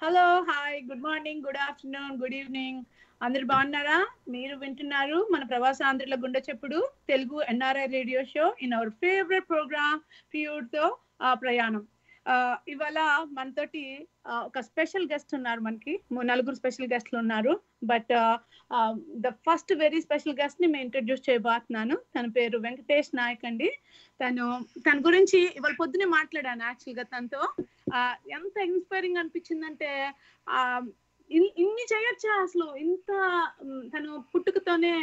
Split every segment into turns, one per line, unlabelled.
Hello hi good morning good afternoon good evening అందరు బాగున్నారా మీరు వింటున్నారు మన ప్రవాస ఆంధ్రుల గుండె చెప్పుడు Telugu NRI radio show in our favourite programme pure తో ఆ, ప్రయాణం ఆ, ఇవాళ మనతోటి ఆ, ఒక స్పెషల్ గెస్ట్ ఉన్నారు మనకి ము- నలుగురు స్పెషల్ గెస్ట్లు ఉన్నారు but the first very special guest ని మేము ఇంట్రడ్యూస్ చేయబోతున్నాను తన పేరు వెంకటేష్ నాయక్ అండి తను తన గురించి ఇవాళ పొద్దునే మాట్లాడాను యాక్చువల్ గా తనతో ఆ, ఎంత ఇన్స్పైరింగ్ అనిపించిందంటే ఆ ఇన్- ఇన్ని చేయొచ్చా అసలు ఇంత మ్, తను పుట్టుకతోనే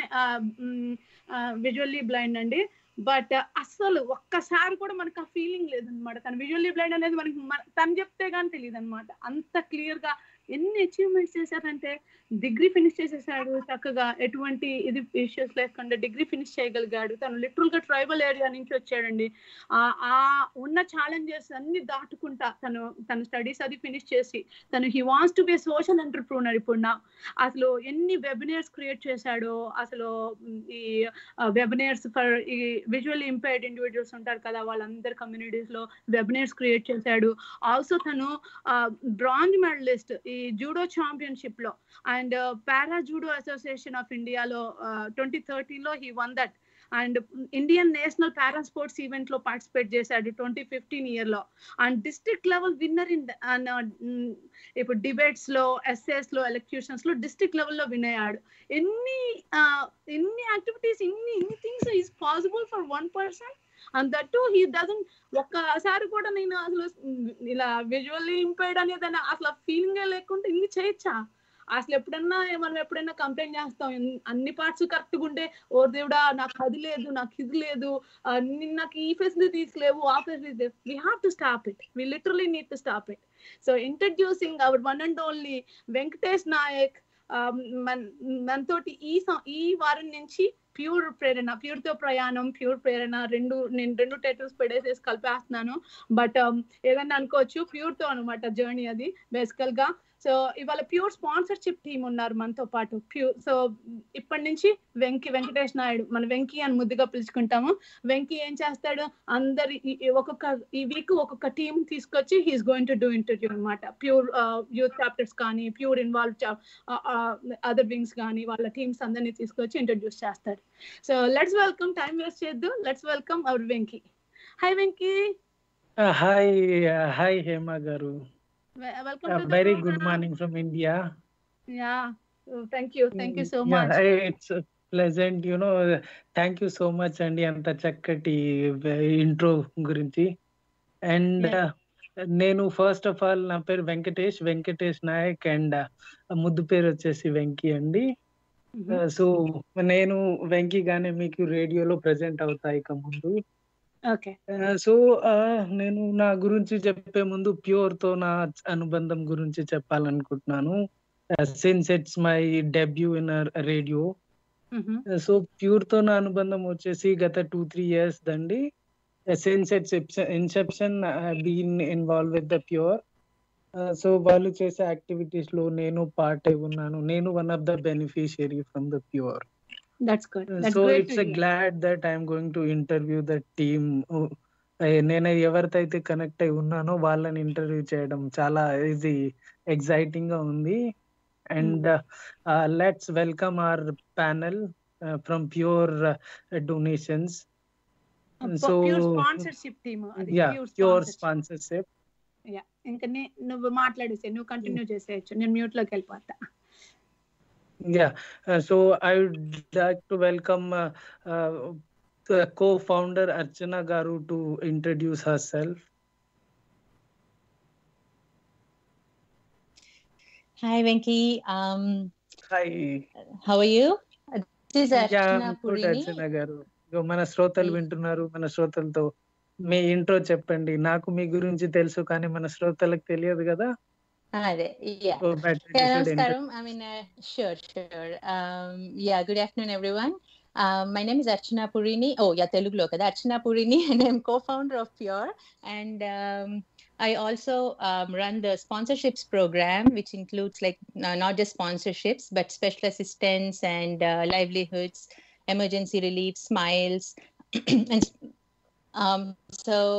విజువల్లీ బ్లైండ్ అండి బట్ అస్సలు ఒక్కసారి కూడా మనకు ఆ ఫీలింగ్ లేదనమాట తను విజువల్లీ బ్లైండ్ అనేది మనకి మన- తను చెప్తే గానీ తెలియదు అనమాట అంత క్లియర్ గా ఎన్ని అచీవ్మెంట్స్ చేశారంటే డిగ్రీ ఫినిష్ చేసేసాడు చక్కగా ఎటువంటి ఇది ఇష్యూస్ లేకుండా డిగ్రీ ఫినిష్ చేయగలిగాడు తను లిటరల్ గా ట్రైబల్ ఏరియా నుంచి వచ్చాడండి ఆ ఆ ఉన్న ఛాలెంజెస్ అన్ని దాటుకుంటా తను తన స్టడీస్ అది ఫినిష్ చేసి తను he wants to be social entrepreneur ఇప్పుడు నా అసలు ఎన్ని వెబినార్స్ క్రియేట్ చేశాడో అసలు మ్, ఈ వెబినార్స్ ఫర్ ఈ విజువల్ ఇంపైర్డ్ ఇండివిజువల్స్ ఉంటారు కదా వాళ్ళందరి కమ్యూనిటీస్ లో వెబినార్స్ క్రియేట్ చేశాడు ఆల్సో తను బ్రాంజ్ మెడలిస్ట్ ఈ జూడో ఛాంపియన్షిప్ లో and para judo association of ఇండియాలో ట్వంటీ థర్టీన్ లో he won that and Indian national para sports event లో పార్టిసిపేట్ చేశాడు ట్వంటీ ఫిఫ్టీన్ ఇయర్ లో and district level winner in ఇప్పుడు డిబేట్స్ లో ఎస్ఏస్ లో ఎలక్యూషన్స్ లో డిస్ట్రిక్ట్ లెవెల్లో విన్ అయ్యాడు ఎన్ని ఆ, ఎన్ని యాక్టివిటీస్ ఇన్ని ఇన్ని things is possible for one person and that too he doesn't ఒక్కసారి కూడా నేను అసలు ఇలా విజువల్లీ ఇంపైర్డ్ అనేది అసలు ఫీలింగ్ లేకుండా ఇన్ని చేయొచ్చా అసలు ఎప్పుడన్నా మనం ఎప్పుడైనా కంప్లైంట్ చేస్తాం ఇన్- అన్ని పార్ట్స్ కరెక్ట్ గా ఉంటే ఓ దేవుడా నాకు అది లేదు నాకు ఇది లేదు ఆ, నిన్న నాకు ఈ ఫెసిలిటీస్ లేవు ఆ facilities we have to stop it we literally need to stop it so introducing our one and only Venkatesh Nayak ఆ, మన మనతోటి ఈ సం- ఈ వారం నుంచి ప్యూర్ ప్రేరణ ప్యూర్ తో ప్రయాణం ప్యూర్ ప్రేరణ రెండు నేను రెండు టైటిల్స్ పెడేసేసి కలిపేస్తున్నాను బట్ ఏదన్నా అనుకోవచ్చు ప్యూర్ తో అనమాట జర్నీ అది బేసికల్ గా సో ఇవాళ ప్యూర్ స్పాన్సర్షిప్ టీం ఉన్నారు మనతో పాటు ప్యూర్ సో ఇప్పటి నుంచి వెంకి వెంకటేష్ నాయుడు మన వెంకి అని ముద్దుగా పిలుచుకుంటాము వెంకి ఏం చేస్తాడు అందరి ఈ- ఈ ఒక్కొక్క ఈ వీక్ ఒక్కొక్క టీం తీసుకొచ్చి he's going to do interview అనమాట ప్యూర్ యూత్ చాప్టర్స్ కానీ ప్యూర్ ఇన్వాల్వ్ అదర్ వింగ్స్ కానీ వాళ్ళ టీమ్స్ అందరినీ తీసుకొచ్చి ఇంట్రడ్యూస్ చేస్తాడు so let's welcome time waste చేయొద్దు let's welcome our Venky hi Venky
hi hi Hema garu
welcome
very good morning from India
ya thank you thank you so much
it's pleasant you know thank you so much అండి అంత చక్కటి intro గురించి and నేను first of all నా పేరు Venkatesh Venkatesh Naik and ముద్దు పేరు వచ్చేసి వెంకీ అండి సో నేను వెంకీ గానే మీకు రేడియోలో ప్రెజెంట్ అవుతా ఇక ముందు
ఓకే
సో నేను నా గురించి చెప్పే ముందు ప్యూర్ తో నా అనుబంధం గురించి చెప్పాలనుకుంటున్నాను since it's my debut in radio so pure తో నా అనుబంధం వచ్చేసి గత టూ త్రీ ఇయర్స్ దండి since its inception been involve with the pure so వాళ్ళు చేసే యాక్టివిటీస్ లో నేను పార్ట్ అయి ఉన్నాను నేను one of the beneficiary from the pure
that's good that's
so
great
it's glad that I'm going to interview the team నేను ఎవరితో అయితే కనెక్ట్ అయి ఉన్నానో వాళ్ళని ఇంటర్వ్యూ చేయడం చాలా ఇది ఎక్సైటింగ్ గా ఉంది and let's welcome our panel from pure donations so
pure sponsorship team అది
ya
pure
pure
sponsorship
sponsorship
ya ఇంకా నే- నువ్వు మాట్లాడేసే నువ్వు కంటిన్యూ చేసేయచ్చు నేను మ్యూట్ లోకి వెళ్ళిపోతా
Yeah, uh, so I would like to welcome uh, uh, the co-founder Archana Garu to introduce herself.
Hi, Venki. Um,
Hi.
how are you? Uh, This is
Yeah,
Archana
I'm good,
Purini.
Archana Garu. ఇగో మన శ్రోతలు
Mm.
వింటున్నారు మన శ్రోతలతో మీ intro చెప్పండి నాకు మీ గురించి తెలుసు కానీ మన శ్రోతలకు తెలియదు కదా
Ah, there. Yeah.
So better you
Yeah,
should intro-
Namaskaram. I mean, uh, sure, sure. Um, yeah, good afternoon, everyone. Um, my name is Archana Purini. Oh, yeah, Telugu Lokada. Archana Purini, and I'm co-founder of Pure. And um, I also um, run the sponsorships program, which includes like uh, not just sponsorships, but special assistance and uh, livelihoods, emergency relief, smiles, and um, so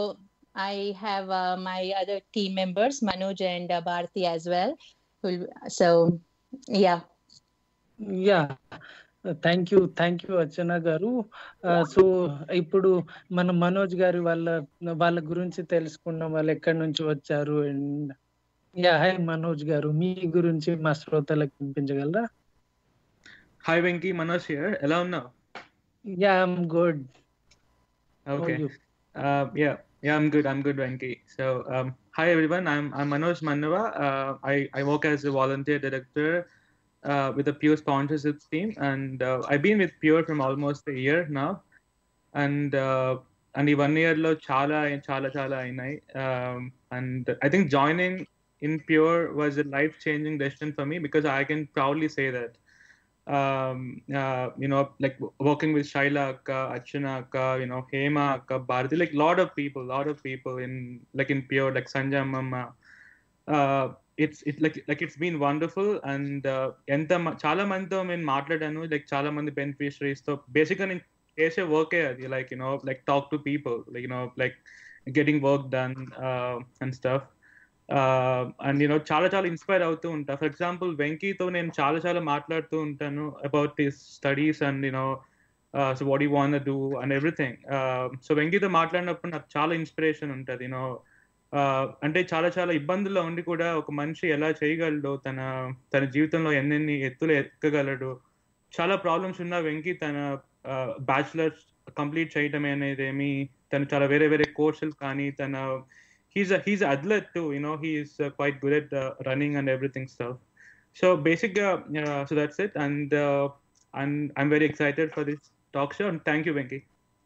I have uh, my other team members, Manoj and uh, Bharati as well. Who'll, so, yeah.
Yeah thank you thank you Archana గారు so ఇప్పుడు మన మనోజ్ గారి వాళ్ళ వాళ్ళ గురించి తెలుసుకున్నాం వాళ్ళు ఎక్కడి నుంచి వచ్చారు అండ్ యా హాయ్ మనోజ్ గారు మీ గురించి మా శ్రోతలకు వినిపించగలరా
హాయ్ వెంకీ మనోజ్ హియర్ ఎలా ఉన్నావు
yeah I'm good
okay Uh, yeah, yeah, I'm good. I'm good, Venki. So, um, hi everyone. I'm I'm Manoj Manava. Uh, I I work as a volunteer director uh, with the Pure sponsorships team, and uh, I've been with Pure from almost a year now. And uh, and ఈ one year లో చాలా చాలా చాలా అయినాయి and I think joining in Pure was a life changing decision for me because I can proudly say that um, uh, you know, like working with Shaila Akka, Achana Akka, you know, Hema Akka, Bharati, like lot of people, lot of people in like in pure, like Sanjay Mama. Uh, it's it's like like it's been wonderful and ఎంత చాలా మందితో నేను మాట్లాడాను like చాలా మంది beneficiaries తో basic గా నేను చేసే వర్కే అది like you know like talk to people like you know like getting work done and stuff and you know చాలా చాలా ఇన్స్పైర్ అవుతూ ఉంటా ఫర్ ఎగ్జాంపుల్ వెంకీతో నేను చాలా చాలా మాట్లాడుతూ ఉంటాను about his studies and you know so what you want do and everything so వెంకీతో మాట్లాడినప్పుడు నాకు చాలా ఇన్స్పిరేషన్ ఉంటుంది యూనో అంటే చాలా చాలా ఇబ్బందుల్లో ఉండి కూడా ఒక మనిషి ఎలా చేయగలడు తన తన జీవితంలో ఎన్నెన్ని ఎత్తులు ఎక్కగలడు చాలా ప్రాబ్లమ్స్ ఉన్నా వెంకీ తన బ్యాచులర్స్ కంప్లీట్ చేయటమే అనేది ఏమి తను చాలా వేరే వేరే కోర్సులు కానీ తన he's a he's an athlete too you know he is uh, quite good at uh, running and everything stuff so basic uh, so that's it and and i'm very excited for this talk show and thank you venki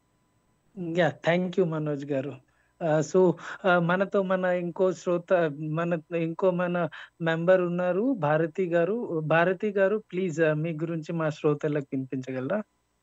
yeah thank you Manoj గారు so మనతో మన ఇంకో శ్రోత మన ఇంకో మన member ఉన్నారు భారతి గారు భారతి గారు ప్లీజ్ మీ గురించి మా శ్రోతలకు వినిపించగలరా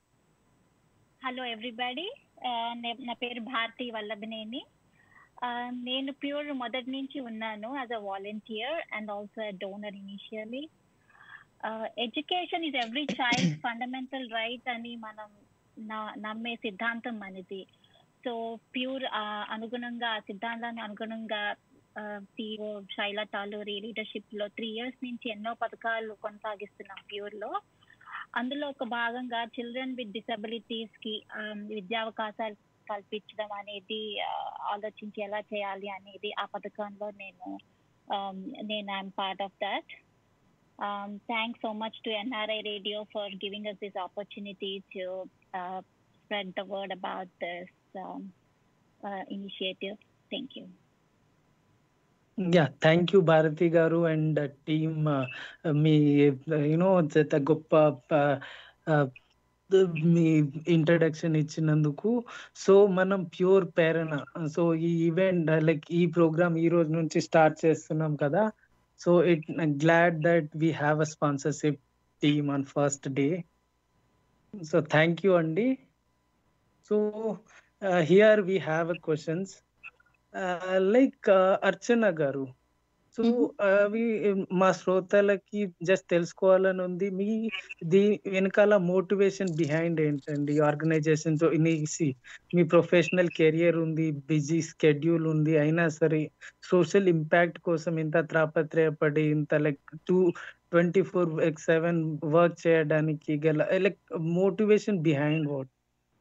హలో ఎవ్రీబడి నా పేరు భారతి వల్లభనేని నేను ప్యూర్ మొదటి నుంచి ఉన్నాను as a volunteer and also donor initially education is every child fundamental right అని మనం నమ్మే సిద్ధాంతం మనది సో ప్యూర్ అనుగుణంగా ఆ సిద్ధాంతాన్ని అనుగుణంగా సిఓ శైలా తాలూరి లీడర్షిప్ లో త్రీ ఇయర్స్ నుంచి ఎన్నో పథకాలు కొనసాగిస్తున్నాం ప్యూర్ లో అందులో ఒక భాగంగా చిల్డ్రన్ విత్ డిసబిలిటీస్ కి విద్యావకాశాలు కల్పించడం అనేది ఆలోచించి ఎలా చేయాలి అనేది ఆ పథకంలో నేను నేను I'm part of that thanks so much to NRI radio for giving us this opportunity to spread the word about this initiative thank you
yeah thank you Bharathi గారు అండ్ టీమ్ మీ యూనో గొప్ప మీ ఇంట్రడక్షన్ ఇచ్చినందుకు so మనం Pure పేరణ so ఈ event like ఈ program ఈ రోజు నుంచి స్టార్ట్ చేస్తున్నాం కదా so it glad that we have a sponsorship team on first day so thank you అండి so here we have a questions like Archana గారు సో అవి మా శ్రోతలకి జస్ట్ తెలుసుకోవాలని ఉంది మీ దీ వెనకాల మోటివేషన్ బిహైండ్ ఏంటండి ఆర్గనైజేషన్ తో మీ ప్రొఫెషనల్ కెరియర్ ఉంది బిజీ స్కెడ్యూల్ ఉంది అయినా సరే సోషల్ ఇంపాక్ట్ కోసం ఇంత తాపత్రయపడి ఇంత like to twenty four x seven work చేయడానికి గల like motivation behind what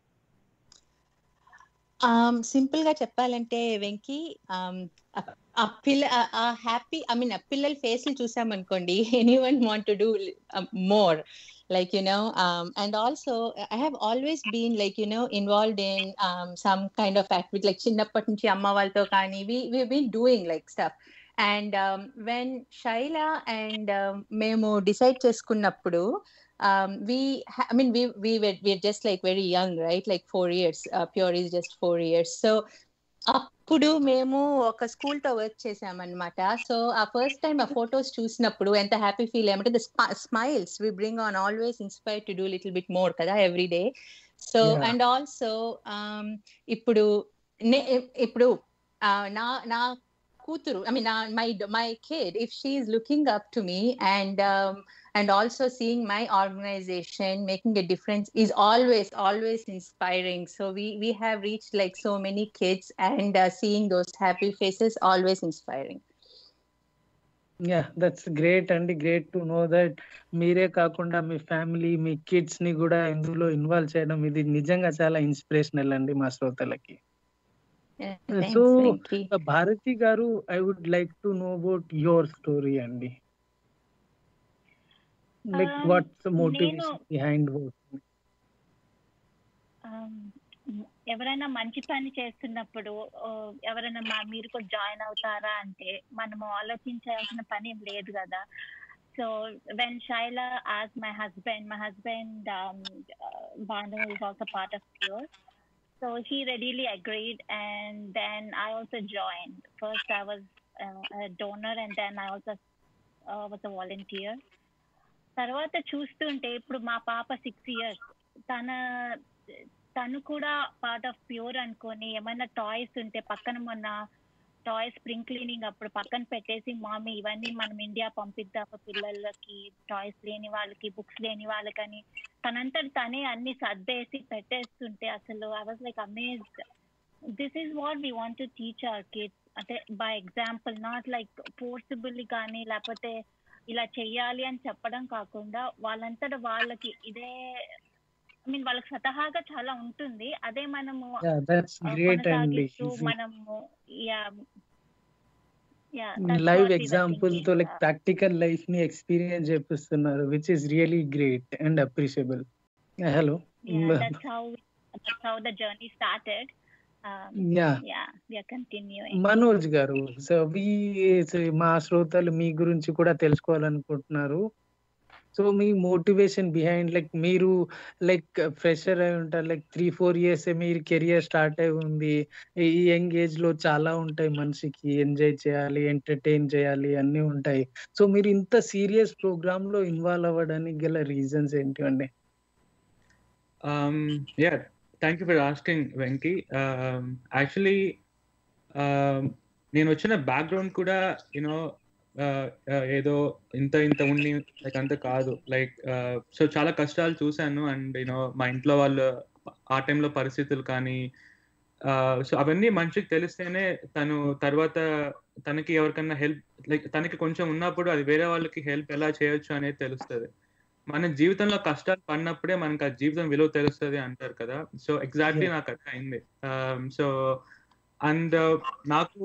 simple గా చెప్పాలంటే వెంకీ ఆ పిల్ల ఆ హ్యాపీ ఐ మీన్ ఆ పిల్లల ఫేస్లు చూసామనుకోండి anyone want to do more like you know um, and also i have always been like you know involved in um, some kind of activity like chinnappat nunchi amma valto kani we we've been doing like stuff and um, when shaila and um, memo decide చేసుకున్నప్పుడు um, we ha- i mean we we were we're just like very young right like four years uh, pure is just four years so అప్పుడు మేము ఒక school తో work చేసామన్నమాట so ఆ first time ఆ photos చూసినప్పుడు ఎంత హ్యాపీ ఫీల్ అయ్యామంటే the smiles we bring on always inspire to do little bit more కదా every day so and also ఇప్పుడు ఇప్పుడు నా నాకు కూతురు I mean my my kid if she is looking up to me and and also seeing my organization making a difference is always always inspiring so we we have reached like so many kids and uh, seeing those happy faces always inspiring
yeah that's great అండి great to know that మీరే కాకుండా మీ family మీ kids ని కూడా ఇందులో involve చేయడం ఇది నిజంగా చాలా ఇన్స్పిరేషనల్ అండి మా శ్రోతలకి
Yeah,
so
thanks, Venki.
Bharathi గారు I would like to know about your story అండి లైక్
Um,
వాట్స్
నేను-
మోటివేషన్ బిహైండ్ వర్క్
Um, ఎవరైనా మంచి పని చేస్తున్నప్పుడు ఆ, ఎవరైనా మా మీరు కూడా జాయిన్ అవుతారా అంటే మనము ఆలోచించాల్సిన పని ఏం లేదు కదా so when Shaila as my husband my husband Bhanu is also part of Pure so he readily agreed and then I also join first I was donor and then I also was a volunteer తర్వాత చూస్తుంటే ఇప్పుడు మా పాప six years తన తను కూడా part of pure అనుకొని ఏమైనా టాయ్స్ ఉంటే పక్కన మొన్న టాయ్స్ స్ప్రింగ్ క్లీనింగ్ అప్పుడు పక్కన పెట్టేసి మామీ ఇవన్నీ మనం ఇండియా పంపిద్దాము పిల్లలకి టాయ్స్ లేని వాళ్ళకి బుక్స్ లేని వాళ్ళకని తనంతట తనే అన్ని సర్దేసి పెట్టేస్తుంటే అసలు I was like amazed this is what we want to teach our kids అంటే by example not like forcibly కానీ లేకపోతే ఇలా చెయ్యాలి అని చెప్పడం కాకుండా వాళ్ళంతట వాళ్ళకి ఇదే ఐ మీన్ వాళ్ళకి స్వతహాగా చాలా ఉంటుంది అదే మనము
యా దట్స్
ఆ,
గ్రేట్ అండి
కొనసాగిస్తూ మనము యా యా
లైవ్ ఎగ్జాంపుల్ తో లైక్ ప్రాక్టికల్ లైఫ్ ని ఎక్స్పీరియన్స్ చేపిస్తున్నారు which is really great and appreciable hello
that's how that's how the journey started um,
yeah
yeah we are continuing
Manoj గారు so we మా శ్రోతలు మీ గురించి కూడా తెలుసుకోవాలనుకుంటున్నారు సో మీ మోటివేషన్ బిహైండ్ లైక్ మీరు లైక్ ఫ్రెషర్ అయి ఉంటారు లైక్ త్రీ ఫోర్ ఇయర్స్ మీరు కెరియర్ స్టార్ట్ అయి ఉంది ఈ యంగ్ ఏజ్ లో చాలా ఉంటాయి మనిషికి ఎంజాయ్ చేయాలి ఎంటర్టైన్ చేయాలి అన్ని ఉంటాయి సో మీరు ఇంత సీరియస్ ప్రోగ్రామ్ లో ఇన్వాల్వ్ అవ్వడానికి గల రీజన్స్ ఏంటి అండి
Um, yeah, thank you for asking, Venki. Um, actually, um, నేను వచ్చిన బ్యాక్గ్రౌండ్ కూడా యూనో ఏదో ఇంత ఇంత ఉండి లైక్ అంత కాదు లైక్ సో చాలా కష్టాలు చూశాను అండ్ యూనో మా ఇంట్లో వాళ్ళు ఆ టైంలో పరిస్థితులు కానీ సో అవన్నీ మనిషికి తెలిస్తేనే తను తర్వాత తనకి ఎవరికన్నా హెల్ప్ లైక్ తనకి కొంచెం ఉన్నప్పుడు అది వేరే వాళ్ళకి హెల్ప్ ఎలా చేయొచ్చు అనేది తెలుస్తుంది మన జీవితంలో కష్టాలు పడినప్పుడే మనకు ఆ జీవితం విలువ తెలుస్తుంది అంటారు కదా సో ఎగ్జాక్ట్లీ నాకు అట్లా అయింది సో అండ్ నాకు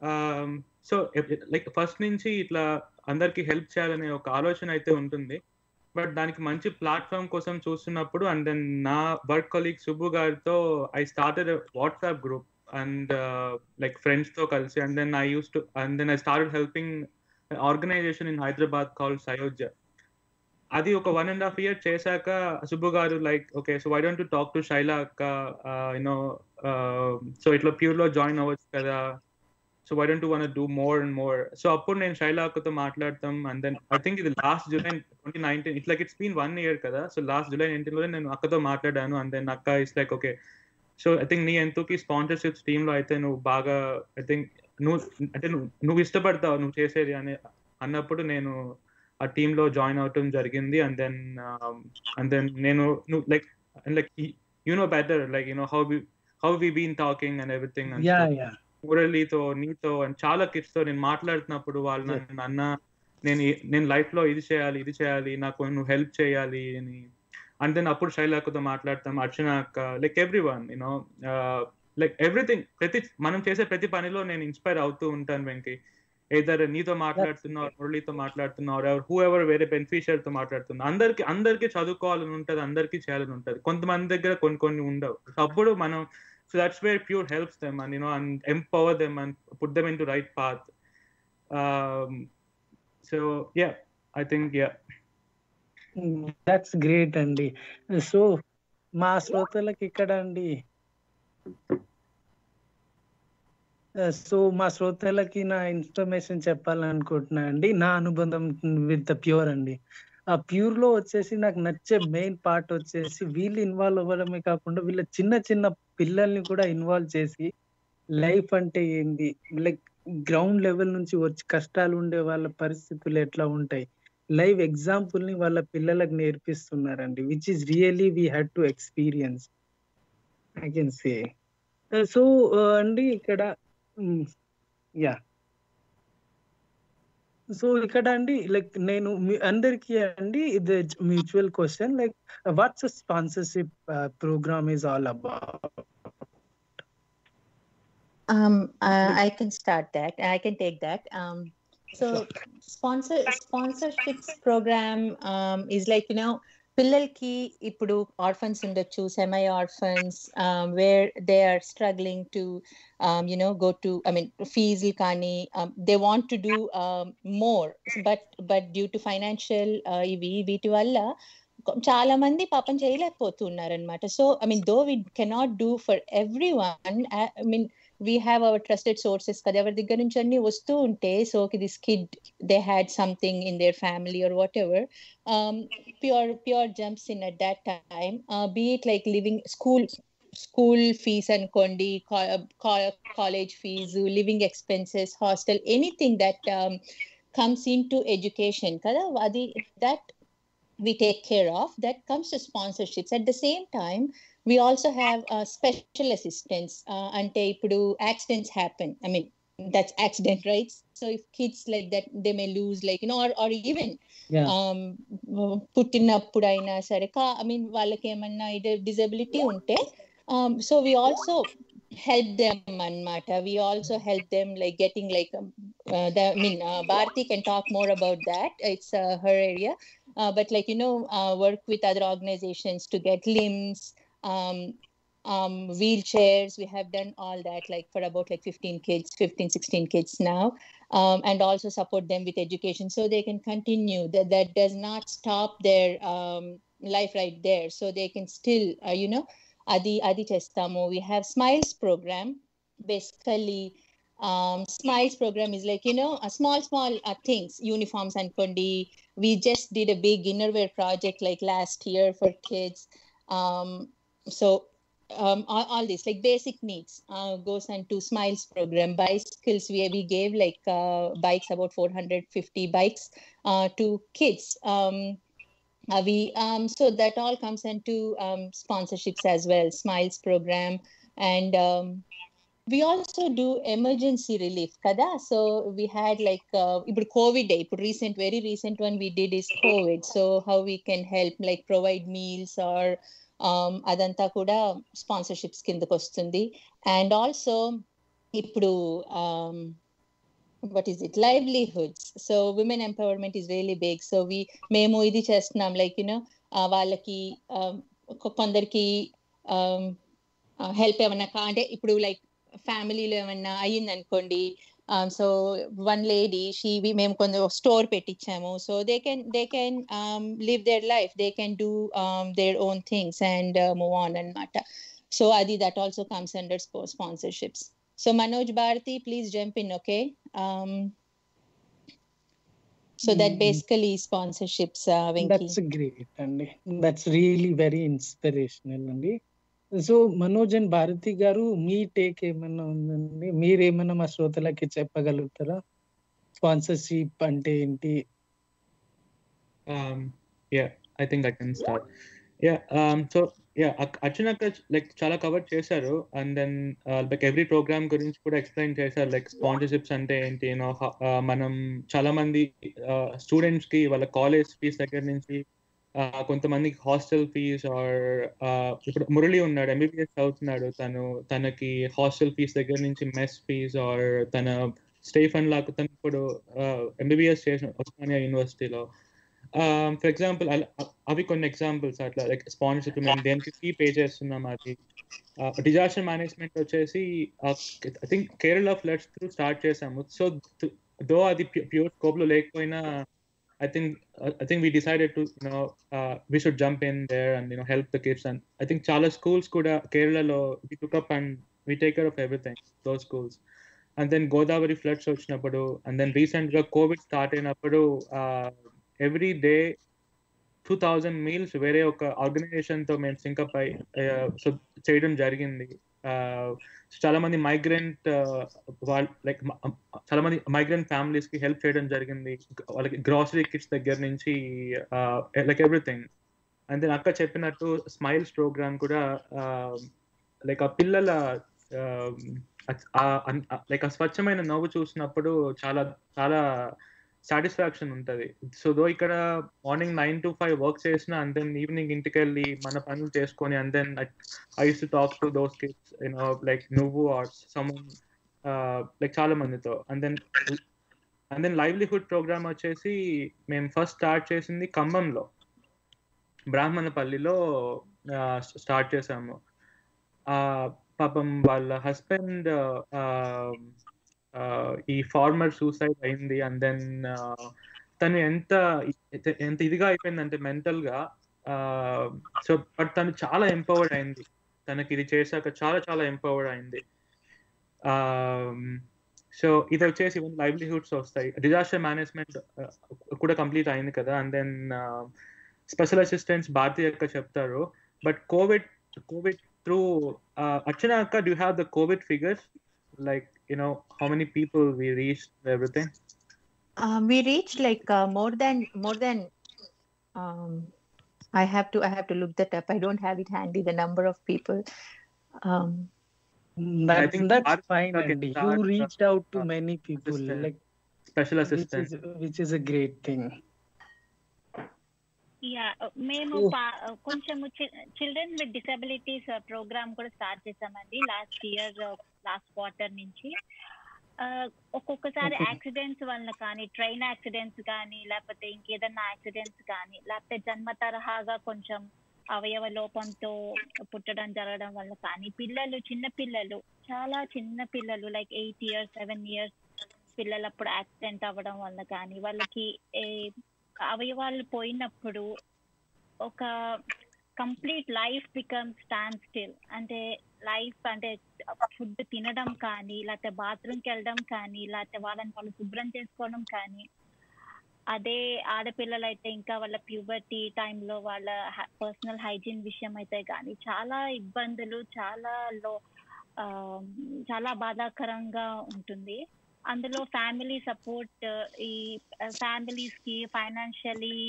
సో లైక్ ఫస్ట్ నుంచి ఇట్లా అందరికి హెల్ప్ చేయాలనే ఒక ఆలోచన అయితే ఉంటుంది బట్ దానికి మంచి ప్లాట్ఫామ్ కోసం చూస్తున్నప్పుడు అండ్ దెన్ నా వర్క్ కొలీగ్ సుబ్బు గారితో I started WhatsApp group and like friends తో కలిసి and then I use to and then I started helping organization in Hyderabad call Sayodhya అది ఒక వన్ అండ్ హాఫ్ ఇయర్ చేశాక సుబ్బు గారు like okay so why don't talk to Shaila అక్క you know so ఇట్లా Pure లో join అవ్వచ్చు కదా so why don't one do more and more so అప్పుడు నేను శైలా అక్కతో మాట్లాడతాం అండ్ దెన్ ఐ థింక్ ఇది లాస్ట్ జూలై ట్వంటీ నైన్టీన్ ఇట్లా ఇట్స్ బీన్ వన్ ఇయర్ కదా సో లాస్ట్ జూలై నైన్టీన్ లో నేను అక్కతో మాట్లాడాను అండ్ దెన్ అక్క is like okay so I think నీ ఎంతోకి స్పాన్సర్షిప్స్ టీమ్ లో అయితే నువ్వు బాగా ఐ థింక్ నువ్వు అంటే నువ్వు నువ్వు ఇష్టపడతావు నువ్వు చేసేది అని అన్నప్పుడు నేను ఆ టీమ్ లో జాయిన్ అవటం జరిగింది అండ్ దెన్ అండ్ దెన్ నేను నువ్వు like like you know better like you know how we how we been talking and everything
yeah yeah
మురళితో నీతో అండ్ చాలా కిడ్స్ తో నేను మాట్లాడుతున్నప్పుడు వాళ్ళు నన్ను అన్న నేను నేను లైఫ్ లో ఇది చేయాలి ఇది చేయాలి నాకు నువ్వు హెల్ప్ చేయాలి అని అండ్ దెన్ అప్పుడు శైలాకతో మాట్లాడతాం అర్చన అక్క like everyone you know like everything ప్రతి మనం చేసే ప్రతి పనిలో నేను ఇన్స్పైర్ అవుతూ ఉంటాను వెంకి ఏదర్ నీతో మాట్లాడుతున్నావు మురళితో మాట్లాడుతున్నావు ఎవరు హూ ఎవర్ వేరే బెనిఫిషియర్ తో మాట్లాడుతున్నా అందరికి అందరికి చదువుకోవాలని ఉంటది అందరికి చేయాలని ఉంటది కొంతమంది దగ్గర కొన్ని కొన్ని ఉండవు అప్పుడు మనం so that's where Pure helps them and you know and empower them and put them into right path so yeah I think yeah
that's great అండి సో మా శ్రోతలకు ఇక్కడ అండి సో మా శ్రోతలకి నా ఇన్ఫర్మేషన్ చెప్పాలనుకుంటున్నా అండి నా అనుబంధం విత్ ప్యూర్ అండి ఆ ప్యూర్ లో వచ్చేసి నాకు నచ్చే మెయిన్ పార్ట్ వచ్చేసి వీళ్ళు ఇన్వాల్వ్ అవ్వడమే కాకుండా వీళ్ళ చిన్న చిన్న పిల్లల్ని కూడా ఇన్వాల్వ్ చేసి లైఫ్ అంటే ఏంది లైక్ గ్రౌండ్ లెవెల్ నుంచి వచ్చి కష్టాలు ఉండే వాళ్ళ పరిస్థితులు ఎట్లా ఉంటాయి లైవ్ ఎగ్జాంపుల్ ని వాళ్ళ పిల్లలకు నేర్పిస్తున్నారండి which is really we had to experience I can say so అండి ఇక్కడ యా సో ఇక్కడ అండి లైక్ నేను మీ- అందరికీ అండి ఇది mutual question like what's sponsorship program is all about
Um, uh, I can start that. I can take that. Um, so sponsor sponsorships program um, is like you know పిల్లలకి ఇప్పుడు orphans ఉండొచ్చు semi orphans where they are struggling to you know go to I mean ఫీజులు కానీ they want to do more but but due to financial ఇవి వీటి వల్ల కొ- చాలా మంది పాపం చేయలేకపోతున్నారు అనమాట so I mean though we cannot do for everyone I mean we have our trusted sources కదా ఎవరి దగ్గర నుంచి అన్ని వస్తూ ఉంటే so this kid they had something in their family or whatever Pure Pure jumps in at that time be it like living school school fees అనుకోండి college fees living expenses hostel anything that comes into education కదా అది that we take care of that comes to sponsorships at the same time we also have uh, special assistance uh, ante ipudu accidents happen i mean that's accident right so if kids like that they may lose like you know or, or even
Yeah.
um పుట్టినప్పుడు అయినా సరే కా I mean వాళ్ళకి ఏమన్నా ఇది disability ఉంటే so we also help them anmata we also help them like getting like um, uh, the, i mean uh, bharti can talk more about that it's uh, her area uh, but like you know uh, work with other organizations to get limbs um, um, wheelchairs we have done all that like for about like 15 kids 15 16 kids now um, and also support them with education so they can continue that that does not stop their um, life right there so they can still uh, you know adi adi chestamu we have smiles program basically um, smiles program is like you know a small small uh, things uniforms and kondi we just did a big innerwear project like last year for kids um, so um, all, all this like basic needs uh, goes into smiles program bicycles we, we gave like uh, bikes about 450 bikes uh, to kids um, uh, we um, so that all comes into um, sponsorships as well smiles program and um, we also do emergency relief kada so we had like uh, ఇప్పుడు covid ఇప్పుడు recent very recent one we did is covid so how we can help like provide meals or um, అదంతా కూడా sponsorships కిందకు వస్తుంది and also ఇప్పుడు what is it livelihoods so women empowerment is really big so we మేము ఇది చేస్తున్నాం like you know వాళ్ళకి um, కొ- కొందరికి హెల్ప్ ఏమన్నా కా- అంటే ఇప్పుడు లైక్ ఫ్యామిలీలో ఏమన్నా అయ్యింది అనుకోండి సో వన్ లేడీ షీ మేము కొంచెం స్టోర్ పెట్టించాము so they can they can live their life they can do their own things and move on అనమాట సో అది that also comes under sponsorships so Manoj Bharathi please jump in okay so that
Mm.
Basically sponsorships Venki
that's great అండి that's really very inspirational అండి so Manoj and Bharathi గారు మీ take ఏమన్నా ఉందండి మీరు ఏమన్నా మా శ్రోతలకి చెప్పగలుగుతారా స్పాన్సర్షిప్ అంటే ఏంటి
Um, yeah, I think I can start. Yeah, um, so yeah, Ak- Archana Kach, like చాలా కవర్ చేశారు and then like every program గురించి కూడా ఎక్స్ప్లెయిన్ చేశారు లైక్ స్పాన్సర్షిప్స్ అంటే ఏంటి యూనో మనం చాలా మంది స్టూడెంట్స్ కి వాళ్ళ కాలేజ్ ఫీజ్ దగ్గర నుంచి uh, కొంతమందికి హాస్టల్ ఫీజ్ ఆర్ ఇప్పుడు మురళి ఉన్నాడు ఎంబీబీఎస్ చదువుతున్నాడు తను తనకి హాస్టల్ ఫీజ్ దగ్గర నుంచి మెస్ ఫీజ్ ఆర్ తన స్టే ఫండ్ లాగా తను ఇప్పుడు ఎంబీబీఎస్ చేసిన ఉస్మానియా యూనివర్సిటీలో ఫర్ ఎగ్జాంపుల్ అవి కొన్ని ఎగ్జాంపుల్స్ అట్లా లైక్ స్పాన్సర్షిప్ మేము దేనికి ఫీ పే చేస్తున్నాం అది డిజాస్టర్ మేనేజ్మెంట్ వచ్చేసి I think Kerala floods through start చేసాము సో దో అది ప్యూర్ స్కోప్ లో లేకపోయినా I think uh, I think we decided to you know uh, we should jump in there and you know help the kids and I think chala schools kuda Kerala lo we took up and we take care of everything those schools and then Godavari floods వచ్చినప్పుడు and then recent గా Covid start అయినప్పుడు every day two thousand meals వేరే ఒక organisation తో మేము sync up అయి so చేయడం జరిగింది చాలా మంది మైగ్రెంట్ వాళ్ళు లైక్ చాలా మంది మైగ్రెంట్ ఫ్యామిలీస్ కి హెల్ప్ చేయడం జరిగింది వాళ్ళకి గ్రాసరీ కిట్స్ దగ్గర నుంచి లైక్ ఎవ్రీథింగ్ అండ్ దెన్ అక్క చెప్పినట్టు స్మైల్స్ ప్రోగ్రామ్ కూడా లైక్ ఆ పిల్లల లైక్ ఆ స్వచ్ఛమైన నవ్వు చూసినప్పుడు చాలా చాలా సాటిస్ఫాక్షన్ ఉంటుంది సో దో ఇక్కడ morning nine to five work చేసిన అండ్ దెన్ ఈవినింగ్ ఇంటికి వెళ్ళి మన పనులు చేసుకొని and then I use to talk to those kids you know like నువ్వు ఆర్ సమ్ లైక్ చాలా మందితో and then and then livelihood program వచ్చేసి మేము ఫస్ట్ స్టార్ట్ చేసింది ఖమ్మంలో బ్రాహ్మణపల్లిలో స్టార్ట్ చేసాము పాపం వాళ్ళ హస్బెండ్ ఈ ఫార్మర్ సూసైడ్ అయింది అండ్ దెన్ తను ఎంత ఎంత ఇదిగా అయిపోయిందంటే మెంటల్ గా సో బట్ తను చాలా ఎంపవర్డ్ అయింది తనకి ఇది చేశాక చాలా చాలా ఎంపవర్డ్ అయింది సో ఇది వచ్చేసి ఇవన్నీ లైవ్లీహుడ్స్ వస్తాయి డిజాస్టర్ మేనేజ్మెంట్ కూడా కంప్లీట్ అయింది కదా and then special assistants Bharathi యొక్క చెప్తారు but Covid Covid through Archana అక్క do have the Covid figures like you know how many people we reached everything
um, we reached like uh, more than more than um, i have to i have to look that up i don't have it handy the number of people um,
that,
I think
that's
our-
fine
okay,
Andy.
our-
you reached out to
uh,
many people
assistant.
like
special
which
assistant
is, which is a great thing
yeah మేము
Oh.
పా- కొంచెం children with disabilities program కూడా start చేసామండి last year last quarter నుంచి Uh, ఒక్కొక్కసారి
Okay.
Accidents వల్ల కానీ train accidents కానీ లేకపోతే ఇంకేదన్నా యాక్సిడెంట్స్ కానీ లేకపోతే జన్మ తరహాగా కొంచెం అవయవ లోపంతో పుట్టడం జరగడం వల్ల కానీ పిల్లలు చిన్న పిల్లలు చాలా చిన్న పిల్లలు like eight years seven years పిల్లలు అప్పుడు యాక్సిడెంట్ అవ్వడం వల్ల కానీ వాళ్ళకి ఏ అవయవాలు పోయినప్పుడు ఒక complete life become stand still అంటే లైఫ్ అంటే ఫుడ్ తినడం కానీ లేకపోతే బాత్రూమ్కి వెళ్ళడం కానీ లేకపోతే వాళ్ళని వాళ్ళు శుభ్రం చేసుకోవడం కానీ అదే ఆడపిల్లలు అయితే ఇంకా వాళ్ళ ప్యూబర్టీ టైంలో వాళ్ళ పర్సనల్ హైజీన్ విషయం అయితే కానీ చాలా ఇబ్బందులు చాలా లో ఆ, చాలా బాధాకరంగా ఉంటుంది అందులో ఫ్యామిలీ సపోర్ట్ ఈ ఫ్యామిలీస్ కి ఫైనాన్షియలీ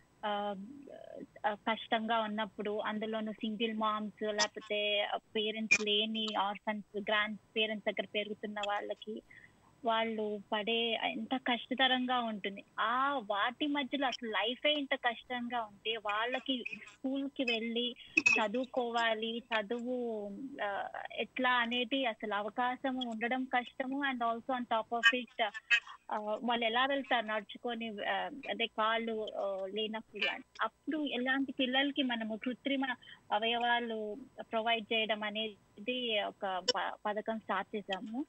కష్టంగా ఉన్నప్పుడు అందులోను సింగిల్ మామ్స్ లేకపోతే పేరెంట్స్ లేని ఆర్ఫన్స్ గ్రాండ్ పేరెంట్స్ దగ్గర పెరుగుతున్న వాళ్ళకి వాళ్ళు పడే ఎంత కష్టతరంగా ఉంటుంది ఆ వాటి మధ్యలో అసలు లైఫే ఇంత కష్టంగా ఉంటే వాళ్ళకి స్కూల్ కి వెళ్ళి చదువుకోవాలి చదువు ఆ, ఎట్లా అనేది అసలు అవకాశం ఉండడం కష్టము and also on top of it వాళ్ళు ఎలా వెళ్తారు నడుచుకొని ఆ, అదే కాళ్ళు ఆ, లేనప్పుడు అని. అప్పుడు ఎలాంటి పిల్లలకి మనము కృత్రిమ అవయవాలు ప్రొవైడ్ చేయడం అనేది ఒక ప- పథకం స్టార్ట్ చేసాము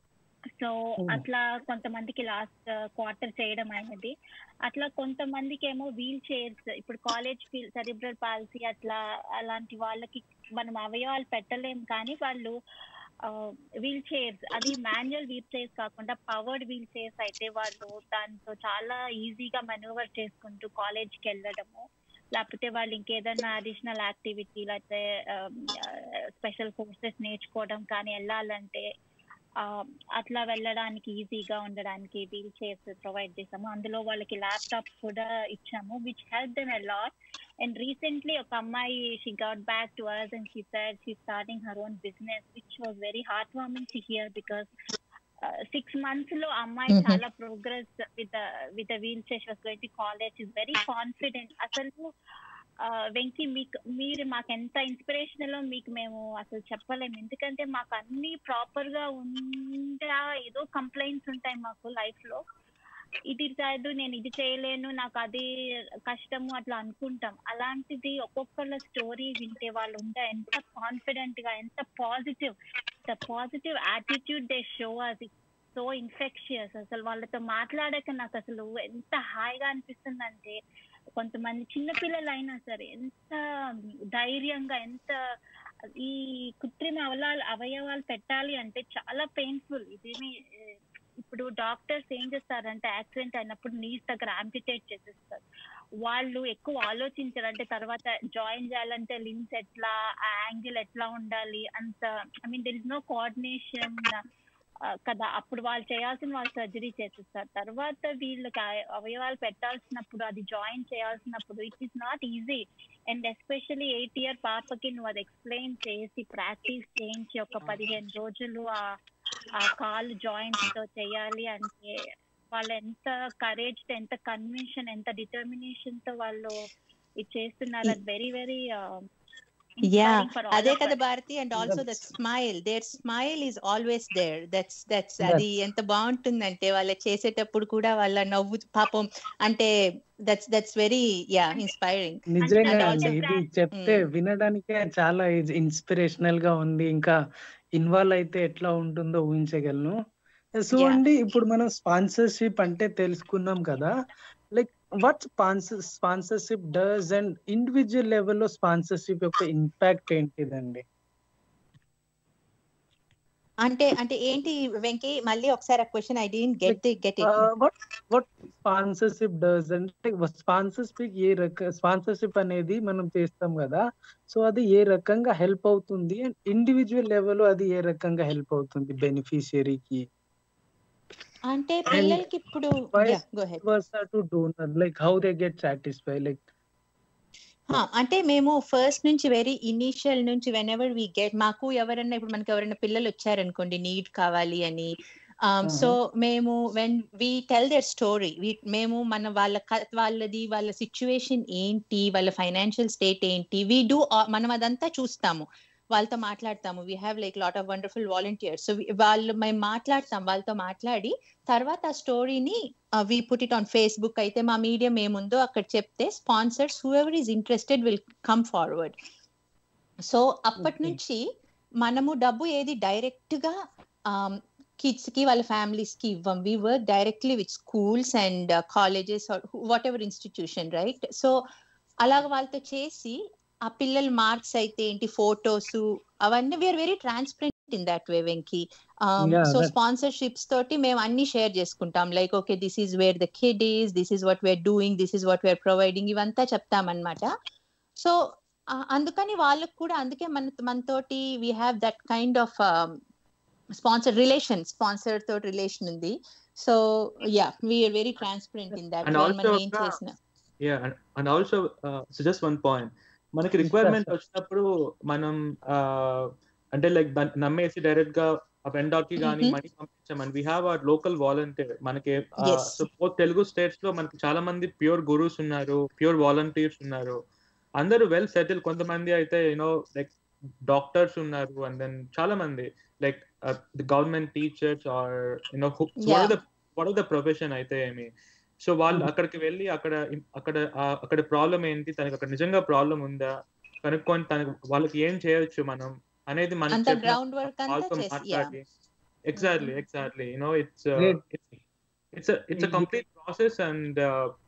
సో
Hmm.
అట్లా కొంతమందికి లాస్ట్ క్వార్టర్ చేయడం అయినది అట్లా కొంతమందికి ఏమో వీల్ చైర్స్ ఇప్పుడు కాలేజ్ ఫీల్ సెరిబ్రల్ పాలసీ అట్లా అలాంటి వాళ్ళకి మనం అవయవాలు పెట్టలేం కానీ వాళ్ళు వీల్ చైర్స్ అది మాన్యువల్ వీల్ చైర్స్ కాకుండా పవర్డ్ వీల్ చైర్స్ అయితే వాళ్ళు దాంతో చాలా ఈజీగా మనూవర్ చేసుకుంటూ కాలేజ్కి వెళ్ళడము లేకపోతే వాళ్ళు ఇంకేదైనా అడిషనల్ యాక్టివిటీ లేకపోతే స్పెషల్ కోర్సెస్ నేర్చుకోవడం కానీ వెళ్ళాలంటే ఆ, అట్లా వెళ్ళడానికి ఈజీగా ఉండడానికి వీల్ చైర్స్ ప్రొవైడ్ చేసాము అందులో వాళ్ళకి ల్యాప్టాప్స్ కూడా ఇచ్చాము which help them a lot and recently ఒక అమ్మాయి she got back to us and she said she starting her own business which was very heart warming to hear because six months లో అమ్మాయి
Mhm.
చాలా progress with with wheel chair was going to college is very confident అసలు ఆ, వెంకీ మీకు మీరు మాకు ఎంత inspirational మీకు మేము అసలు చెప్పలేము ఎందుకంటే మాకు అన్ని ప్రాపర్ గా ఉందా ఏదో కంప్లైంట్స్ ఉంటాయి మాకు లైఫ్ లో ఇది కాదు నేను ఇది చేయలేను నాకు అది కష్టము అట్లా అనుకుంటాం అలాంటిది ఒక్కొక్కళ్ళ స్టోరీ వింటే వాళ్ళు ఉంటే ఎంత కాన్ఫిడెంట్ గా ఎంత positive the positive attitude they show అది సో ఇన్ఫెక్షియస్ అసలు వాళ్ళతో మాట్లాడాక నాకు అసలు ఎంత హాయిగా అనిపిస్తుందంటే కొంతమంది చిన్నపిల్లలు అయినా సరే ఎంత ధైర్యంగా ఎంత ఈ కృత్రిమ అవలాలు అవయవాలు పెట్టాలి అంటే చాలా పెయిన్ఫుల్ ఇదేమి ఇప్పుడు డాక్టర్స్ ఏం చేస్తారంటే యాక్సిడెంట్ అయినప్పుడు నీస్ దగ్గర ఆంపిటేట్ చేసేస్తారు వాళ్ళు ఎక్కువ ఆలోచించారు అంటే తర్వాత జాయిన్ చేయాలంటే లింక్స్ ఎట్లా ఆ యాంగిల్ ఎట్లా ఉండాలి అంత I mean there is no coordination కదా అప్పుడు వాళ్ళు చేయాల్సిన వాళ్ళు సర్జరీ చేసేస్తారు తర్వాత వీళ్ళకి ఆ- అవయవాలు పెట్టాల్సినప్పుడు అది జాయిన్ చేయాల్సినప్పుడు it is not easy and especially eight year పాపకి నువ్వు అది ఎక్స్ప్లెయిన్ చేసి ప్రాక్టీస్ చేయించి ఒక పదిహేను రోజులు ఆ ఆ కాలు జాయింట్స్ తో చేయాలి అంటే వాళ్ళు ఎంత కరేజ్ తో ఎంత కన్విన్షన్ ఎంత డిటర్మినేషన్ తో వాళ్ళు ఇది చేస్తున్నారు అది వెరీ వెరీ
యా అదే కదా Bharati and also the smile there smile is always there that's that's అది ఎంత బాగుంటుందంటే వాళ్ళ చేసేటప్పుడు కూడా వాళ్ళ నవ్వు పాపం అంటే that's that's very yeah inspiring
నిజంగా
And
అండి
also
ఇది
that-
చెప్తే
Mm.
వినడానికే చాలా ఇన్స్పిరేషనల్ గా ఉంది ఇంకా ఇన్వాల్వ్ అయితే ఎట్లా ఉంటుందో ఊహించగలను సో
Yeah.
అండి ఇప్పుడు మనం స్పాన్సర్షిప్ అంటే తెలుసుకున్నాం కదా like what sponsor sponsorship does and individual లెవెల్లో స్పాన్సర్షిప్ యొక్క ఇంపాక్ట్ ఏంటిదండి
అంటే అంటే ఏంటి వెంకీ మళ్ళీ ఒకసారి ఆ question I didn't get the get it
what what sponsorship does అంటే స్పాన్సర్షిప్ ఏ రక స్పాన్సర్షిప్ అనేది మనం చేస్తాం కదా సో అది ఏ రకంగా హెల్ప్ అవుతుంది అండ్ ఇండివిజువల్ లెవెల్ అది ఏ రకంగా హెల్ప్ అవుతుంది బెనిఫిషియరీకి
అంటే పిల్లలకి ఇప్పుడు
why-
go ahead
versa to donor like how they get satisfied like
హా, అంటే మేము ఫస్ట్ నుంచి వెరీ ఇనీషియల్ నుంచి వెన్ ఎవర్ వి గెట్ మాకు ఎవరైనా ఇప్పుడు మనకి ఎవరైనా పిల్లలు వచ్చారనుకోండి నీడ్ కావాలి అని సో మేము when we tell their story మేము మన వాళ్ళ క- వాళ్ళది వాళ్ళ సిచ్యువేషన్ ఏంటి వాళ్ళ ఫైనాన్షియల్ స్టేట్ ఏంటి వి డూ మనం అదంతా చూస్తాము వాళ్ళతో మాట్లాడతాము we have like lot of wonderful volunteers so వాళ్ళు మేము మాట్లాడతాం వాళ్ళతో మాట్లాడి తర్వాత ఆ స్టోరీని we put it on Facebook అయితే మా మీడియం ఏముందో అక్కడ చెప్తే sponsors whoever is interested will come forward so అప్పటి
Okay.
నుంచి మనము డబ్బు ఏది డైరెక్ట్ గా కిడ్స్ కి వాళ్ళ ఫ్యామిలీస్ కి ఇవ్వం we work directly with schools and colleges whatever institution right so అలాగ వాళ్ళతో చేసి ఆ పిల్లల మార్క్స్ అయితే ఏంటి ఫొటోస్ అవన్నీ we're very transparent in that way Venky
Yeah,
so
that-
sponsorships తోటి మేము అన్ని షేర్ చేసుకుంటాం like okay this is where the kid is this is what we're doing this is what we're providing ఇవంతా చెప్తామన్నమాట so అందుకని వాళ్ళకు కూడా అందుకే మన మనతోటి we have that kind of sponsor relation sponsor తోటి రిలేషన్ ఉంది so yeah we're very transparent in that
And
మనం
also,
ఏం
uh,
చేసిన
yeah and also so just one point మనకి రిక్వైర్మెంట్ వచ్చినప్పుడు మనం uh, అంటే లైక్ నమ్మేసి డైరెక్ట్ గా ఆ వెండార్ కి కానీ
Mhm.
మనీ పంపించామని we have our local volunteer మనకి
Yes.
సో తెలుగు స్టేట్స్ లో మనకి చాలా మంది ప్యూర్ గురూస్ ఉన్నారు ప్యూర్ వాలంటీర్స్ ఉన్నారు అందరూ వెల్ సెటిల్ కొంతమంది అయితే యూనో లైక్ డాక్టర్స్ ఉన్నారు అండ్ దెన్ చాలా మంది like the government teachers or you know
Yeah.
What of the profession అయితే ఏమి సో వాళ్ళు
Mhm.
అక్కడికి వెళ్ళి అక్కడ అక్కడ ఆ- అక్కడ ప్రాబ్లం ఏంటి తనకి అక్కడ నిజంగా ప్రాబ్లం ఉందా కనుక్కొని తనకి వాళ్ళకి ఏం చేయొచ్చు మనం అనేది మనకి
అంత
చెప్పిన
గ్రౌండ్ వర్క్ అంతా
వాళ్ళతో
చేసి యా
మాట్లాడి exactly exactly you know it's
Great.
It's it's complete process and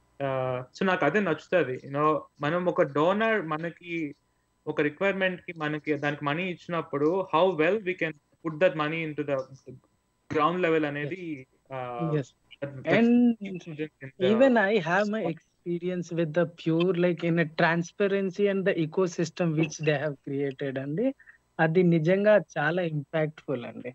so నాకు అదే నచ్చుతుంది యూనో మనం ఒక డోనర్ మనకి ఒక రిక్వైర్మెంట్ కి మనకి దానికి మనీ ఇచ్చినప్పుడు how well we can put that money into the ground level అనేది
yes and even i have my experience with the pure like in a transparency and the ecosystem which they have created అండి అది నిజంగా చాలా impactful అండి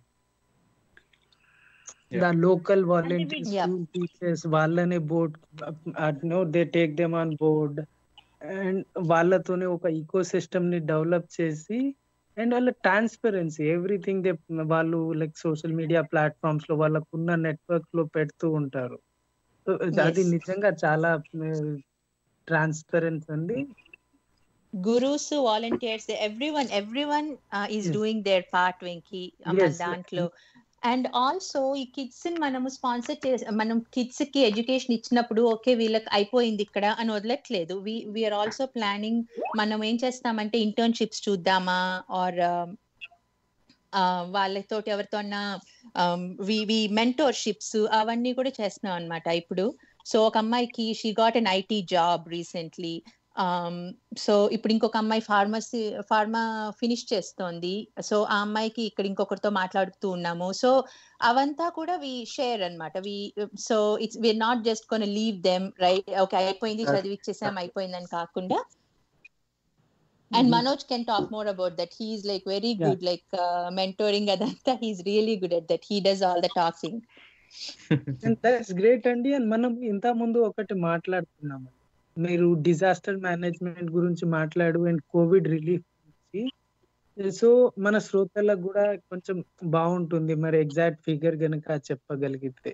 the local volunteers
Yeah.
School teachers వాళ్ళనే board no they take them on board and వాళ్ళతోనే ఒక ecosystem ని develop చేసి అండ్ వాళ్ళ ట్రాన్స్పరెన్సీ ఎవ్రీథింగ్ దే వాళ్ళు లైక్ సోషల్ మీడియా ప్లాట్ఫామ్స్ లో వాళ్ళకున్న నెట్వర్క్ లో పెడుతూ ఉంటారు So, అది
Yes.
నిజంగా చాలా ట్రాన్స్పరెన్స్ అండి
gurus volunteers everyone everyone is
Yes.
Doing their part Venky మన
Yes.
దాంట్లో అండ్ ఆల్సో ఈ కిడ్స్ ని మనము స్పాన్సర్ చేసి మనం కిడ్స్ కి ఎడ్యుకేషన్ ఇచ్చినప్పుడు ఓకే వీళ్ళకి అయిపోయింది ఇక్కడ అని వదలట్లేదు వీఆర్ ఆల్సో ప్లానింగ్ మనం ఏం చేస్తామంటే ఇంటర్న్షిప్స్ చూద్దామా ఆర్ వాళ్ళతోటి ఎవరితోన్నా వి వి మెంటోర్షిప్స్ అవన్నీ కూడా చేస్తున్నాం అన్నమాట ఇప్పుడు సో ఒక అమ్మాయికి she got an IT job recently so ఇప్పుడు ఇంకొక అమ్మాయి ఫార్మసీ ఫార్మా ఫినిష్ చేస్తోంది సో ఆ అమ్మాయికి ఇక్కడ ఇంకొకరితో మాట్లాడుతూ ఉన్నాము సో అవంతా కూడా వి షేర్ అనమాట we so it's we're not just కొన లీవ్ దెమ్ రైట్ ఓకే అయిపోయింది చదివిచ్చేసాం అయిపోయిందని కాకుండా and Manoj can talk more about that he's like very good like mentoring అదంతా he's really good at that he does all the talking
that's great అండి and మనం ఇంత ముందు ఒకటి మాట్లాడుతున్నాము మీరు డిజాస్టర్ మేనేజ్మెంట్ గురించి మాట్లాడు అండ్ కోవిడ్ రిలీఫ్ గురించి సో మన శ్రోతలకు కూడా కొంచెం బాగుంటుంది మరి ఎగ్జాక్ట్ ఫిగర్ గనక చెప్పగలిగితే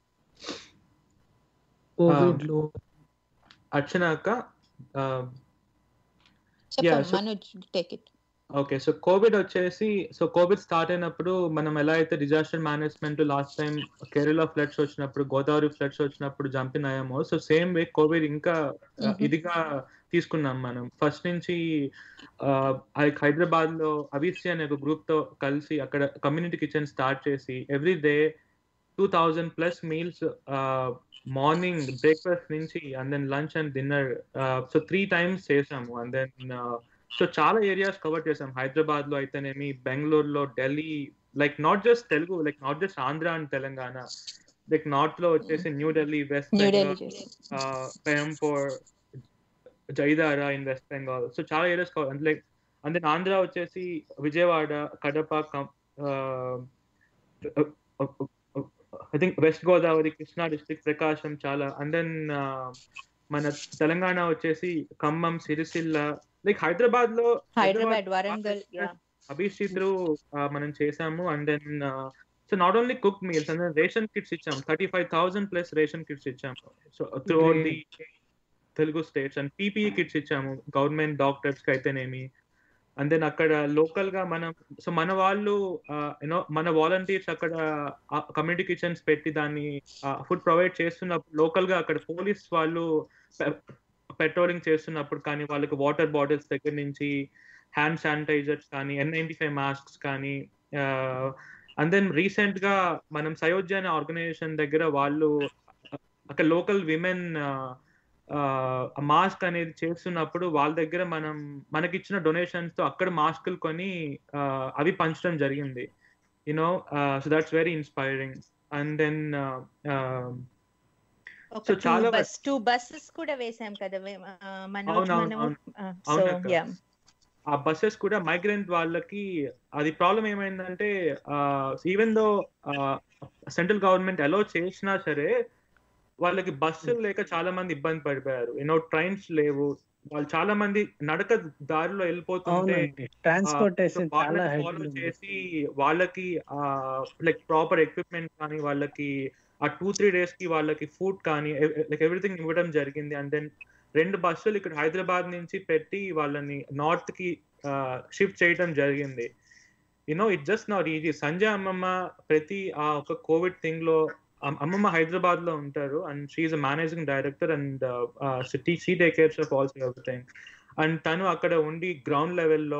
కోవిడ్ లో
అర్చనాక
చెప్పండి Manoj take it
okay so covid వచ్చేసి సో కోవిడ్ స్టార్ట్ అయినప్పుడు మనం ఎలా అయితే disaster management last time Kerala floods వచ్చినప్పుడు గోదావరి ఫ్లడ్స్ వచ్చినప్పుడు జంపిన్ అయ్యామో సో సేమ్ వే కోవిడ్ ఇంకా ఇదిగా తీసుకున్నాం మనం ఫస్ట్ నుంచి హైదరాబాద్ లో అవిసి అనే ఒక గ్రూప్ తో కలిసి అక్కడ కమ్యూనిటీ కిచెన్ స్టార్ట్ చేసి every day two thousand plus meals morning breakfast నుంచి and then lunch and dinner so three times చేసాము అండ్ దెన్ సో చాలా ఏరియాస్ కవర్ చేసాం హైదరాబాద్ లో అయితేనేమి బెంగళూరులో Delhi like not just Telugu like not just Andhra and Telangana like north లో వచ్చేసి న్యూ ఢిల్లీ వెస్ట్ బెంగాల్ పెంపూర్ జైదారా ఇన్ వెస్ట్ బెంగాల్ సో చాలా areas cover like and then Andhra వచ్చేసి Vijayawada Kadapa I think West Godavari Krishna district Prakasam చాలా అండ్ దెన్ మన తెలంగాణ వచ్చేసి ఖమ్మం సిరిసిల్ల లైక్ హైదరాబాద్ లో
హైదరాబాద్ వరంగల్
అభిషిత్రు మనం చేసాము and then so not only cook meals and ration kits ఇచ్చాము thirty five thousand plus ration kits ఇచ్చాము so throughout the Telugu states and PPE kits ఇచ్చాము గవర్నమెంట్ డాక్టర్స్ కి అయితేనేమి అండ్ దెన్ అక్కడ లోకల్ గా మనం సో మన వాళ్ళు యూనో మన వాలంటీర్స్ అక్కడ కమ్యూనిటీ కిచెన్స్ పెట్టి దాన్ని ఫుడ్ ప్రొవైడ్ చేస్తున్నప్పుడు లోకల్ గా అక్కడ పోలీస్ వాళ్ళు పెట్రోలింగ్ చేస్తున్నప్పుడు కానీ వాళ్ళకి వాటర్ బాటిల్స్ దగ్గర నుంచి హ్యాండ్ శానిటైజర్స్ కానీ ఎన్ నైన్టీ ఫైవ్ మాస్క్స్ కానీ అండ్ దెన్ రీసెంట్ గా మనం సయోధ్య అనే ఆర్గనైజేషన్ దగ్గర వాళ్ళు అక్కడ లోకల్ విమెన్ మాస్క్ అనేది చేస్తున్నప్పుడు వాళ్ళ దగ్గర మనం మనకి ఇచ్చిన డొనేషన్స్ తో అక్కడ మాస్కులు కొని అవి పంచడం జరిగింది you know so that's very inspiring and then
so చాలా బస్ టూ బస్సెస్ కూడా వేసాం కదా
ఆ బస్సెస్ కూడా మైగ్రెంట్ వాళ్ళకి అది ప్రాబ్లం ఏమైందంటే even though central government allow చేసినా సరే వాళ్ళకి బస్సులు లేక చాలా మంది ఇబ్బంది పడిపోయారు యూనో ట్రైన్స్ లేవు వాళ్ళు చాలా మంది నడక దారిలో వెళ్ళిపోతుంటే
ట్రాన్స్పోర్టేషన్
ఫాలో చేసి వాళ్ళకి లైక్ ప్రాపర్ ఎక్విప్మెంట్ కానీ వాళ్ళకి ఆ టూ త్రీ డేస్ కి వాళ్ళకి ఫుడ్ కానీ లైక్ ఎవ్రీథింగ్ ఇవ్వడం జరిగింది అండ్ దెన్ రెండు బస్సులు ఇక్కడ హైదరాబాద్ నుంచి పెట్టి వాళ్ళని నార్త్ కి షిఫ్ట్ చేయడం జరిగింది you know it just not easy Sanjay అమ్మమ్మ ప్రతి ఆ ఒక కోవిడ్ థింగ్ లో అమ్మమ్మ హైదరాబాద్ లో ఉంటారు and she's a managing director and she take cares of also everything and తను అక్కడ ఉండి గ్రౌండ్ లెవెల్లో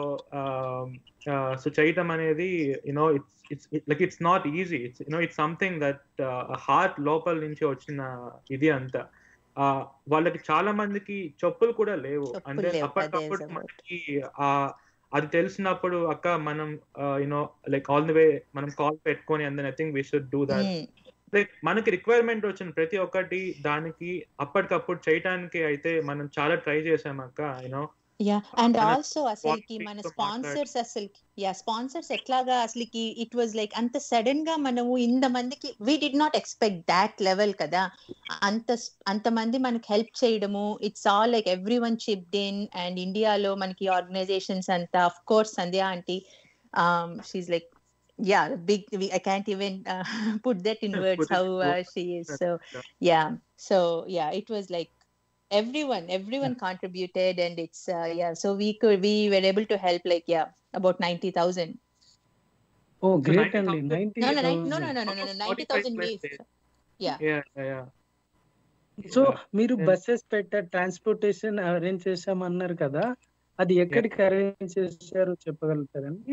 సో చేయటం అనేది you know it's it's like it's not easy it's you know it's something that heart లోపల నుంచి వచ్చిన ఇది అంతా వాళ్ళకి చాలా మందికి చెప్పులు కూడా లేవు అంటే అప్పటికప్పుడు మనకి ఆ అది తెలిసినప్పుడు అక్క మనం you know like all the way మనం కాల్ పెట్టుకొని and I think we should do that like మనకి రిక్వైర్మెంట్ వచ్చిన ప్రతి ఒక్కటి దానికి అప్పటికప్పుడు చేయటానికి అయితే మనం చాలా ట్రై చేసాం అక్క యూనో
యా అండ్ ఆల్సో అసలుకి మన స్పాన్సర్స్ అసలుకి యా స్పాన్సర్స్ ఎట్లాగా అసలుకి ఇట్ వాజ్ లైక్ అంత సడన్ గా మనము ఇంత మందికి we did not expect that level కదా అంత అంత మంది మనకి హెల్ప్ చేయడము it's all like everyone chipped in and ఇండియాలో మనకి ఆర్గనైజేషన్స్ అంతా of course Sandhya aunty she's like yeah big i can't even uh, put that in words how uh, she is so yeah so yeah it was like everyone everyone yeah. contributed and it's uh, yeah so we could we were able to help like yeah about 90000
oh great so 90, 90
no, no, no no no no no no 90000 meals yeah
yeah yeah
so మీరు buses పెట్ట transportation arrange చేసామన్నారు కదా అది ఎక్కడికి arrange చేశారు చెప్పగలుగుతారండి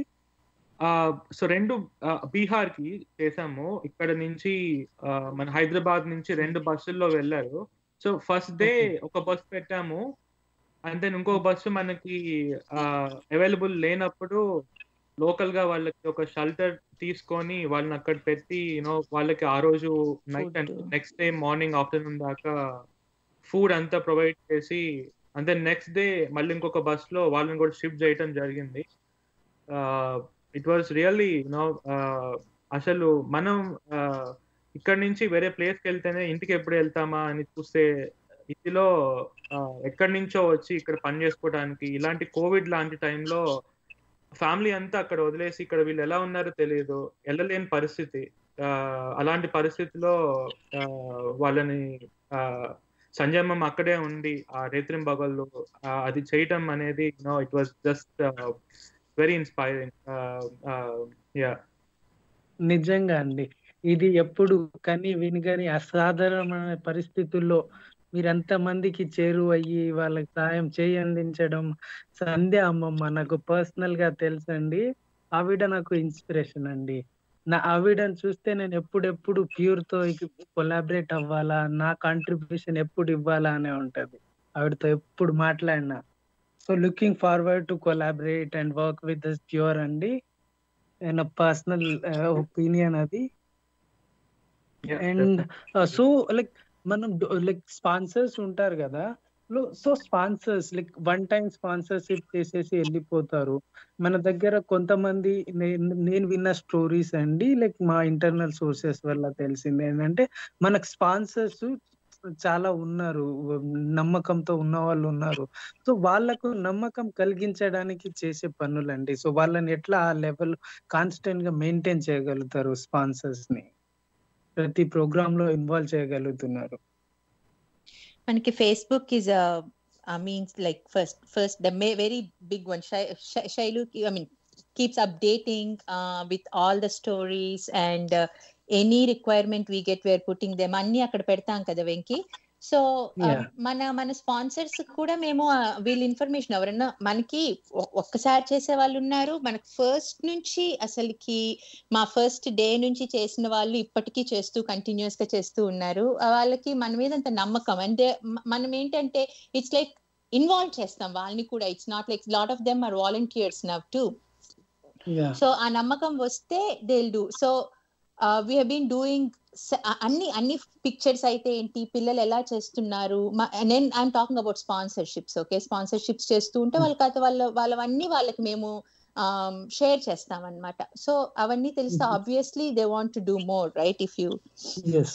so రెండు బీహార్ కి చేసాము ఇక్కడ నుంచి మన హైదరాబాద్ నుంచి రెండు బస్సుల్లో వెళ్ళారు సో ఫస్ట్ డే ఒక బస్ పెట్టాము అండ్ దెన్ ఇంకో బస్సు మనకి అవైలబుల్ లేనప్పుడు లోకల్ గా వాళ్ళకి ఒక షెల్టర్ తీసుకొని వాళ్ళని అక్కడ పెట్టి యూనో వాళ్ళకి ఆ రోజు night and
Food.
Next day morning afternoon దాకా ఫుడ్ అంతా ప్రొవైడ్ చేసి అండ్ దెన్ నెక్స్ట్ డే మళ్ళీ ఇంకొక బస్ లో వాళ్ళని కూడా షిఫ్ట్ చేయటం జరిగింది ఇట్ వాస్ రియల్లీ యూనో అసలు మనం uh, ఇక్కడ నుంచి వేరే ప్లేస్కి వెళ్తేనే ఇంటికి ఎప్పుడు వెళ్తామా అని చూస్తే ఇంటిలో ఎక్కడి నుంచో వచ్చి ఇక్కడ పని చేసుకోవడానికి ఇలాంటి కోవిడ్ లాంటి టైంలో ఫ్యామిలీ అంతా అక్కడ వదిలేసి ఇక్కడ వీళ్ళు ఎలా ఉన్నారో తెలియదు వెళ్ళలేని పరిస్థితి ఆ, అలాంటి పరిస్థితిలో ఆ, వాళ్ళని ఆ, సంజయమం అక్కడే ఉండి ఆ రేత్రిం బగళ్ళు అది చేయటం అనేది no it was just very inspiring yeah
నిజంగా అండి ఇది ఎప్పుడు కని వినిగని అసాధారణమైన పరిస్థితుల్లో మీరంత మందికి చేరువయ్యి వాళ్ళకి సాయం చేయి అందించడం సంధ్య అమ్మమ్మ నాకు పర్సనల్ గా తెలుసండి ఆవిడ నాకు ఇన్స్పిరేషన్ అండి నా ఆవిడని చూస్తే నేను ఎప్పుడెప్పుడు ప్యూర్ తో కొలాబరేట్ అవ్వాలా నా కాంట్రిబ్యూషన్ ఎప్పుడు ఇవ్వాలా అనే ఉంటది ఆవిడతో ఎప్పుడు మాట్లాడినా so looking forward to collaborate and work with this pure అండి నా పర్సనల్ ఒపీనియన్ అది అండ్ సో లైక్ మనం లైక్ స్పాన్సర్స్ ఉంటారు కదా so sponsors like one time sponsorship చేసేసి వెళ్ళిపోతారు మన దగ్గర కొంతమంది నేను నేను విన్న స్టోరీస్ అండి లైక్ మా ఇంటర్నల్ సోర్సెస్ వల్ల తెలిసింది ఏంటంటే మనకు స్పాన్సర్స్ చాలా ఉన్నారు నమ్మకంతో ఉన్న వాళ్ళు ఉన్నారు సో వాళ్ళకు నమ్మకం కలిగించడానికి చేసే పనులండి సో వాళ్ళని ఎట్లా ఆ లెవెల్ కాన్స్టెంట్ గా మెయింటైన్ చేయగలుగుతారు స్పాన్సర్స్ ని ప్రతి ప్రోగ్రామ్ లో ఇన్వాల్వ్ చేయగలుగుతున్నారు
మనకి Facebook is I means like first first the very big one Shailu I mean keeps updating uh, with all the stories and uh, any requirement we get we're putting them అన్ని అక్కడ పెడతాం కదా Venky so
Yeah.
మన మన sponsors కూడా మేము uh, వీళ్ళ information ఎవరన్నా మనకి ఒ- ఒక్కసారి చేసే వాళ్ళు ఉన్నారు మనకి ఫస్ట్ నుంచి అసలుకి మా ఫస్ట్ డే నుంచి చేసిన వాళ్ళు ఇప్పటికీ చేస్తూ కంటిన్యూస్ గా చేస్తూ ఉన్నారు ఆ వాళ్ళకి మన మీద అంత నమ్మకం అంటే మనం ఏంటంటే ఇట్స్ లైక్ ఇన్వాల్వ్ చేస్తాం వాళ్ళని కూడా it's not like lot of them are volunteers now too so ఆ నమ్మకం వస్తే they do so we been doing అన్ని అన్ని పిక్చర్స్ అయితే ఏంటి పిల్లలు ఎలా చేస్తున్నారు మా- నేను I'm talking about sponsorships okay sponsorships చేస్తూ ఉంటే వాళ్ళకి అయితే వాళ్ళ వాళ్ళవన్నీ వాళ్ళకి మేము షేర్ చేస్తాం అన్నమాట సో అవన్నీ తెలిస్తే
Mhm.
Obviously they want to do more right if you
ఎస్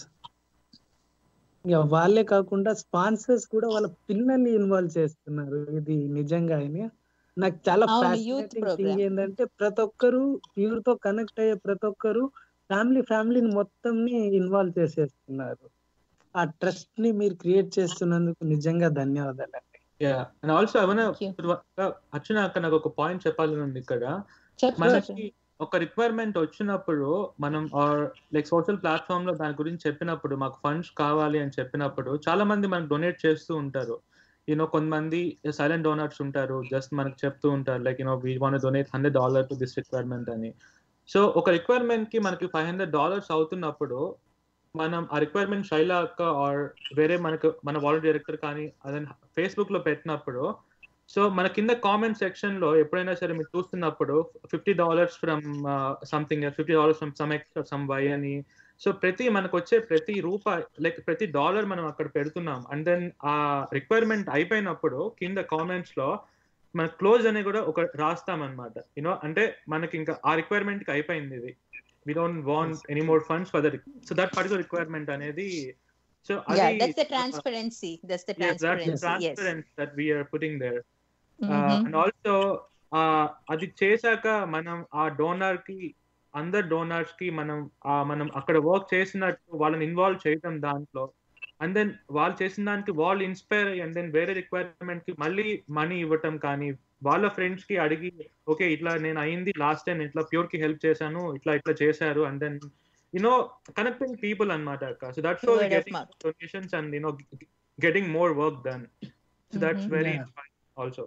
ఇక వాళ్ళే కాకుండా స్పాన్సర్స్ కూడా వాళ్ళ పిల్లల్ని ఇన్వాల్వ్ చేస్తున్నారు ఇది నిజంగా అయినా నాకు చాలా
అవును, youth
ఫ్యాసినేటింగ్
program.
థింగ్ ఏంటంటే ప్రతి ఒక్కరు ప్యూర్ తో కనెక్ట్ అయ్యే ప్రతి ఒక్కరు ఫ్యామిలీ ఫ్యామిలీని మొత్తంని ఇన్వాల్వ్ చేసేస్తున్నారు ఆ ట్రస్ట్ ని మీరు క్రియేట్ చేస్తున్నందుకు నిజంగా ధన్యవాదాలు
యా అండ్ ఆల్సో ఏమైనా
Thank you.
అర్చన అక్కడ నాకు ఒక పాయింట్ చెప్పాలని ఉంది ఇక్కడ
చెప్పు
మనకి ఒక రిక్వైర్మెంట్ వచ్చినప్పుడు మనం లైక్ సోషల్ ప్లాట్ఫామ్ లో దాని గురించి చెప్పినప్పుడు మాకు ఫండ్స్ కావాలి అని చెప్పినప్పుడు చాలా మంది మనకు డొనేట్ చేస్తూ ఉంటారు యూనో కొంతమంది సైలెంట్ డోనర్స్ ఉంటారు జస్ట్ మనకు చెప్తూ ఉంటారు like you know we want donate hundred dollar to this requirement అని సో ఒక రిక్వైర్మెంట్ కి మనకి ఫైవ్ హండ్రెడ్ డాలర్స్ అవుతున్నప్పుడు మనం ఆ రిక్వైర్మెంట్ శైలా అక్క ఆర్ వేరే మనకు మన వాలంటీ డైరెక్టర్ కానీ అదే ఫేస్బుక్ లో పెట్టినప్పుడు సో మన కింద కామెంట్ సెక్షన్ లో ఎప్పుడైనా సరే మీరు చూస్తున్నప్పుడు fifty dollars from something fifty dollars from some X some Y అని సో ప్రతి మనకు వచ్చే ప్రతి రూపాయి లైక్ ప్రతి డాలర్ మనం అక్కడ పెడుతున్నాం అండ్ దెన్ ఆ రిక్వైర్మెంట్ అయిపోయినప్పుడు కింద కామెంట్స్ లో మన క్లోజ్ అని కూడా ఒక రాస్తాం అనమాట యూనో అంటే మనకి ఇంకా ఆ రిక్వైర్మెంట్ కి అయిపోయింది ఇది we don't want any more funds for the so that particular requirement అనేది సో
యా
అది
that's the transparency that's the
yes, that's the
transparency yes
transparency that we are putting there. And also అది చేశాక మనం ఆ donor కి అందరు donors కి మనం ఆ మనం అక్కడ వర్క్ చేసినట్టు వాళ్ళని ఇన్వాల్వ్ చేయటం దాంట్లో అండ్ దెన్ వాళ్ళు చేసిన దానికి వాళ్ళు ఇన్స్పైర్ అయ్యి అండ్ దెన్ వేరే రిక్వైర్మెంట్ కి మళ్ళీ మనీ ఇవ్వటం కానీ వాళ్ళ ఫ్రెండ్స్ కి అడిగి ఓకే ఇట్లా నేను అయింది లాస్ట్ టైం ఇట్లా ప్యూర్ కి హెల్ప్ చేశాను ఇట్లా ఇట్లా చేశారు and then you know connecting people అనమాట అక్క so that's
Word of
getting
mouth.
Donations and you know getting more work done so that's
Mhm.
Very
Yeah.
Also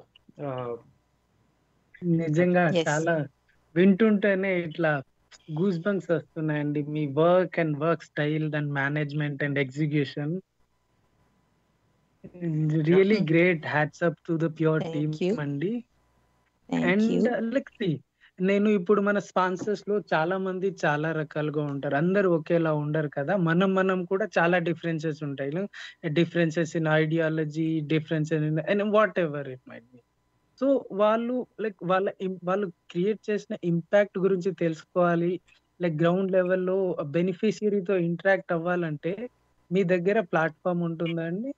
నిజంగా
Yes.
చాలా వింటుంటేనే ఇట్లా గూస్ బంక్స్ వస్తున్నాయండి మీ work and work style and management and execution really great hats up to the Pure
Thank
team
you.
అండి
Thank
and
you.
Like see నేను ఇప్పుడు మన స్పాన్సర్స్ లో చాలా మంది చాలా రకాలుగా ఉంటారు అందరు ఒకేలా ఉండరు కదా మనం మనం కూడా చాలా డిఫరెన్సెస్ ఉంటాయి differences in ideology differences in whatever it might be so వాళ్ళు లైక్ వాళ్ళ im- వాళ్ళు క్రియేట్ చేసిన ఇంపాక్ట్ గురించి తెలుసుకోవాలి లైక్ గ్రౌండ్ లెవెల్లో బెనిఫిషియరీతో ఇంటరాక్ట్ అవ్వాలంటే మీ దగ్గర ప్లాట్ఫామ్ ఉంటుందా అండి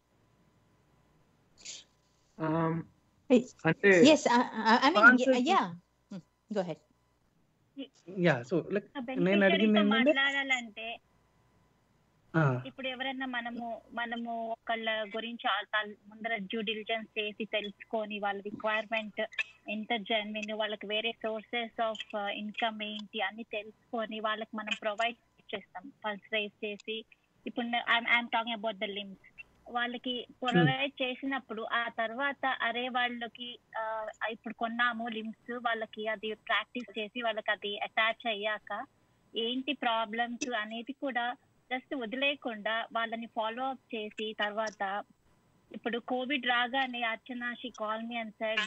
Um,
Hey,
అంటే
Yes, I, I, I mean, yeah,
Sponsors-
yeah. Hmm, Go ahead.
Yeah so like నేను
బెనిఫిషరీతో
అడిగింది ఏంటంటే
మాట్లాడాలంటే ఇప్పుడు ఎవరైనా మనము మనము ఒకళ్ళ గురించి ఆ- వాళ్ళ ముందర డ్యూ డిలిజెన్స్ చేసి తెలుసుకొని వాళ్ళ రిక్వైర్మెంట్ ఎంత జర్మీన్ వాళ్ళకి వేరే సోర్సెస్ ఆఫ్ ఇన్కమ్ ఏంటి అన్ని తెలుసుకొని వాళ్ళకి మనం ప్రొవైడ్ చేస్తాం ఫస్ట్ రైజ్ చేసి ఇప్పుడు I'm talking about the limbs వాళ్ళకి ప్రొవైడ్ చేసినప్పుడు ఆ తర్వాత అరే వాళ్ళకి ఆ, ఇప్పుడు కొన్నాము లిమ్స్ వాళ్ళకి అది ప్రాక్టీస్ చేసి వాళ్ళకి అది అటాచ్ అయ్యాక ఏంటి ప్రాబ్లమ్స్ అనేది కూడా జస్ట్ వదిలేయకుండా వాళ్ళని ఫాలో అప్ చేసి తర్వాత ఇప్పుడు కోవిడ్ రాగానే Archana she call me and said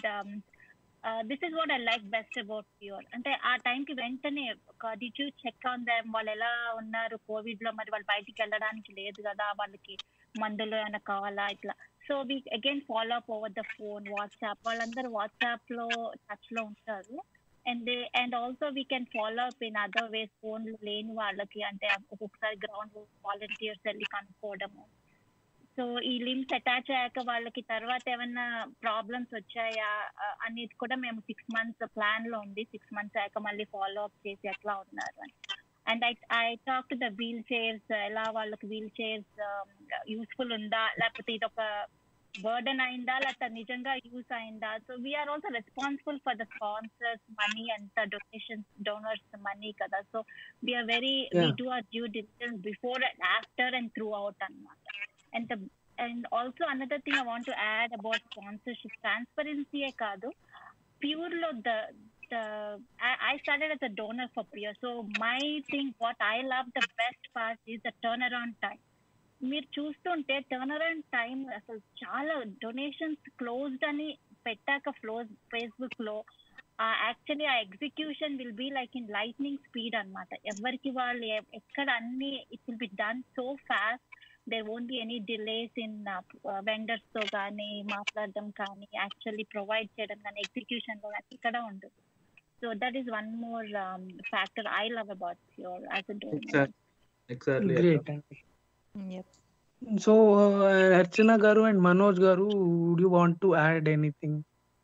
this is what I like best about Pure అంటే ఆ టైంకి వెంటనే did you check on them వాళ్ళు ఎలా ఉన్నారు కోవిడ్ లో మరి వాళ్ళు బయటికి వెళ్ళడానికి లేదు కదా వాళ్ళకి మందులు ఏమైనా కావాలా ఇట్లా so we again follow up over the phone WhatsApp వాళ్ళందరూ వాట్సాప్ లో టచ్ లో ఉంటారు and they and also we can follow up in other ways phone లేని వాళ్ళకి అంటే ఒక్కొక్కసారి గ్రౌండ్ వాలంటీర్స్ వెళ్ళి కనుక్కోవడము సో ఈ లిమ్స్ అటాచ్ అయ్యాక వాళ్ళకి తర్వాత ఏమైనా ప్రాబ్లమ్స్ వచ్చాయా ఆ, అనేది కూడా మేము సిక్స్ మంత్స్ ప్లాన్ లో ఉంది సిక్స్ మంత్స్ అయ్యాక మళ్ళీ ఫాలో అప్ చేసి ఎట్లా ఉన్నారు అని and I I talk to the wheelchairs ఎలా వాళ్ళకి వీల్ చైర్స్ యూస్ఫుల్ ఉందా లేకపోతే ఇది ఒక బర్డన్ అయిందా లేకపోతే నిజంగా యూస్ అయిందా so we're also responsible for the sponsors money and donations donors money కదా so we're very we
Yeah.
Do or due diligence before and after and throughout అన్నమాట and the and also another thing I want to add about sponsorship ట్రాన్స్పరెన్సీయే కాదు Pure లో the the I, I started as a donor for Pure. So my thing, what I love the best part is the turnaround time. మీరు చూస్తుంటే turn around time అసలు చాలా donations closed అని పెట్టాక ఫ్లోజ్ ఫేస్బుక్ లో యాక్చువల్లీ ఆ execution will be like in lightning speed అన్నమాట ఎవరికి వాళ్ళు ఎ- ఎక్కడ అన్ని it will be done so fast there won't be any delays in vendors తో కానీ మాట్లాడడం కానీ యాక్చువల్లీ ప్రొవైడ్ చేయడం కానీ ఎగ్జిక్యూషన్ లో కానీ ఇక్కడ ఉండదు so that is one more factor I love about your as a donor
Exactly. Exactly.
Great అండి
Yep.
సో అర్చన గారు అండ్ మనోజ్ గారు would you want to add anything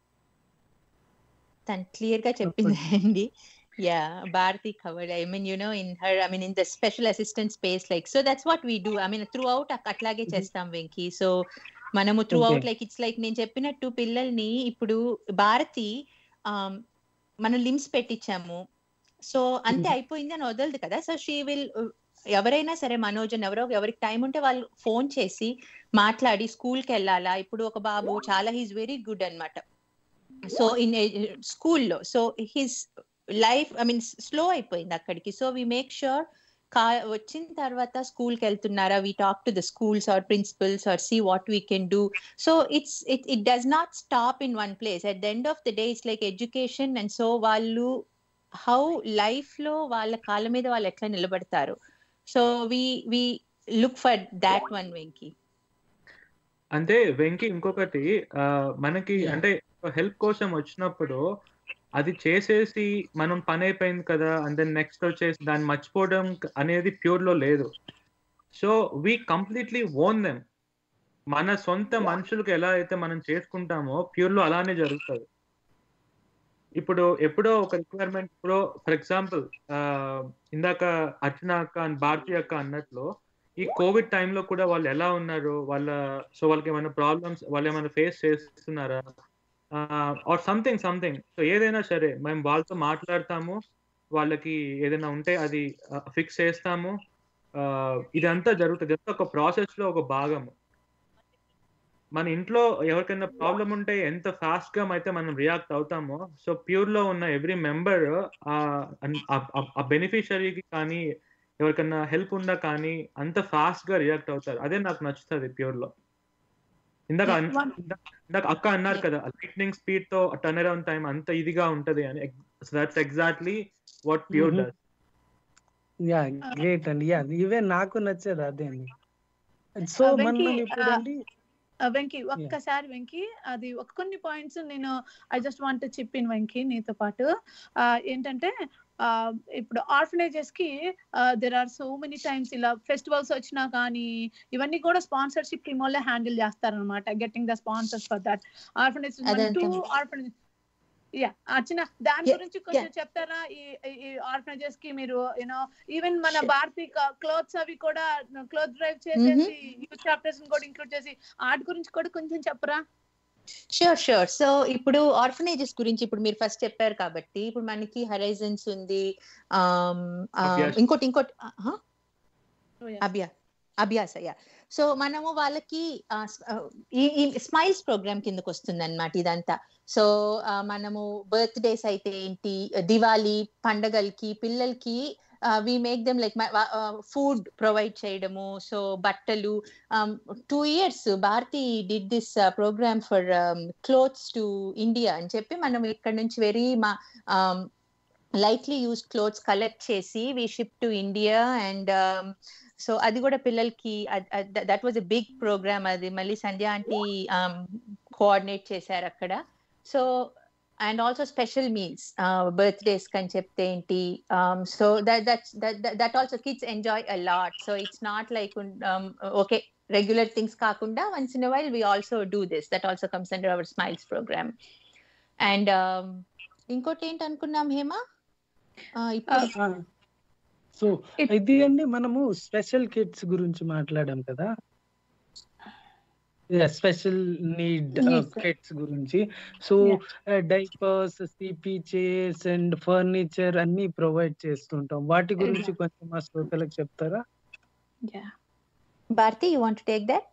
తను క్లియర్ గా చెప్పింది అండి yeah Bharati covered I mean you know in her I mean in the special assistant space like so that's what we do I mean throughout అట్లాగే చేస్తాం Venky so మనము through throughout
Okay.
Like it's like నేను చెప్పినట్టు పిల్లల్ని ఇప్పుడు Bharati um, మనం limbs పెట్టించాము so అంతే
Mhm.
అయిపోయింది అని వదలదు కదా సో షీ విల్ ఎవరైనా సరే మనోజన్ ఎవరో ఎవరికి టైం ఉంటే వాళ్ళు ఫోన్ చేసి మాట్లాడి స్కూల్కి వెళ్ళాలా ఇప్పుడు ఒక బాబు చాలా హీస్ వెరీ గుడ్ అన్నమాట సో ఇన్ స్కూల్లో so his life I mean slow అయిపోయింది అక్కడికి సో వి మేక్ ష్యూర్ కా వచ్చిన తర్వాత స్కూల్కి వెళ్తున్నారా we talk to the schools or principals or see what we can do so it's it it does not stop in one place at the end of the day it's like education and so వాళ్ళు how life లో వాళ్ళ కాళ్ళ మీద వాళ్ళు ఎట్లా నిలబడతారు so we we look for that one Venky
అంటే వెంకి ఇంకొకటి ఆ, మనకి
Yeah.
అంటే హెల్ప్ కోసం వచ్చినప్పుడు అది చేసేసి మనం పని అయిపోయింది కదా అండ్ దెన్ నెక్స్ట్ వచ్చేసి దాన్ని మర్చిపోవడం అనేది ప్యూర్ లో లేదు so we completely own them మన సొంత మనుషులకు ఎలా అయితే మనం చేసుకుంటామో ప్యూర్ లో అలానే జరుగుతుంది ఇప్పుడు ఎప్పుడో ఒక రిక్వైర్మెంట్ ఇప్పుడు ఫర్ ఎగ్జాంపుల్ ఇందాక అర్చన అక్క అండ్ భారతి అక్క అన్నట్లు ఈ కోవిడ్ టైంలో కూడా వాళ్ళు ఎలా ఉన్నారు వాళ్ళ సో వాళ్ళకి ఏమైనా ప్రాబ్లమ్స్ వాళ్ళు ఏమైనా ఫేస్ చేస్తున్నారా ఆర్ సంథింగ్ సంథింగ్ సో ఏదైనా సరే మేము వాళ్ళతో మాట్లాడతాము వాళ్ళకి ఏదైనా ఉంటే అది ఫిక్స్ చేస్తాము ఆ, ఇదంతా జరుగుతుంది ఇదంతా ఒక ప్రాసెస్ లో ఒక భాగము మన ఇంట్లో ఎవరికైనా ప్రాబ్లం ఉంటే ఎంత ఫాస్ట్ గా అయితే మనం రియాక్ట్ అవుతామో సో ప్యూర్ లో ఉన్న ఎవ్రీ మెంబర్ ఆ బెనిఫిషరీకి కానీ ఎవరికన్నా హెల్ప్ ఉందా కానీ అంత ఫాస్ట్ గా రియాక్ట్ అవుతారు అదే నాకు నచ్చుతుంది ప్యూర్ లో ఇందాక
Yeah,
అన్-
one-
ఇందాక ఇందాక అక్క అన్నారు
Yeah.
కదా లైట్నింగ్ స్పీడ్ తో టర్న్ అరౌండ్ టైం అంత ఇదిగా ఉంటది అని so that's exactly what Pure
Mhm.
Does
yeah great అండి యా ఇవే నాకు నచ్చేది అదే అండి సో
Uh,
మనం
వెంకీ,
ఇప్పుడు
uh,
అండి
ఆ, వెంకీ ఒక్కసారి వెంకీ అది ఒక కొన్ని పాయింట్స్ నేను ఐ జస్ట్ వాంట్ చెప్పిన వెంకీ నీతో పాటు ఆ, ఏంటంటే ఆ, ఇప్పుడు ఆర్ఫనేజెస్ కి there are so many times ఇలా ఫెస్టివల్స్ వచ్చినా కానీ ఇవన్నీ కూడా స్పాన్సర్షిప్ టీమ్ వాళ్ళే హ్యాండిల్ చేస్తారనమాట getting the sponsors for that orphanage
అదంతా.
టూ ఆర్ఫనేజ్ యా అర్చన దాని
Yeah,
గురించి కొంచెం చెప్తారా ఈ ఈ ఆర్ఫనేజెస్ కి మీరు యూనో ఈవెన్ మన భారతీ క్లోత్స్ అవి కూడా క్లోత్ డ్రైవ్ చేసేసి యూత్ చాప్టర్స్ కూడా ఇంక్లూడ్ చేసి ఆర్ట్ గురించి కూడా కొంచెం చెప్పరా
షూర్ షూర్ సో ఇప్పుడు ఆర్ఫనేజెస్ గురించి ఇప్పుడు మీరు ఫస్ట్ చెప్పారు కాబట్టి ఇప్పుడు మనకి హరైజన్స్ ఉంది ఆమ్, ఆ,
అభ్యాస్.
ఇంకోటి ఇంకోటి ఆహా, అభ్యా అభ్యాస యా సో మనము వాళ్ళకి ఆ, స్- ఆ, ఈ ఈ స్మైల్స్ ప్రోగ్రామ్ కిందకు వస్తుంది అనమాట ఇదంతా సో ఆ, మనము బర్త్డేస్ అయితే ఏంటి దివాళీ పండగలకి పిల్లలకి we make them like food provide చేయడము సో బట్టలు two years Bharati did this program for clothes to India అని చెప్పి మనం ఇక్కడ నుంచి వెరీ మా లైట్లీ యూస్డ్ క్లోత్స్ కలెక్ట్ చేసి we ship to India and so అది కూడా పిల్లలకి that was a big program అది మళ్ళీ సంధ్య ఆంటీ కోఆర్డినేట్ చేశారు అక్కడ so and also special meals birthdays కని చెప్తే ఏంటి so that that also kids enjoy a lot so it's not like okay regular things కాకుండా once in while we also do this that also comes under our smiles program and ఇంకోటి ఏంటి అనుకున్నాం Hema Uh, ఇప్పుడు
so
It-
ఇది అండి మనము special kids గురించి మాట్లాడాం కదా స్పెషల్ నీడ్
Needs.
కిడ్స్ గురించి so diapers CP chairs and furniture అన్ని ప్రొవైడ్ చేస్తుంటాం వాటి గురించి కొంచెం మా శ్రోతలకు చెప్తారా
Bharati you want take that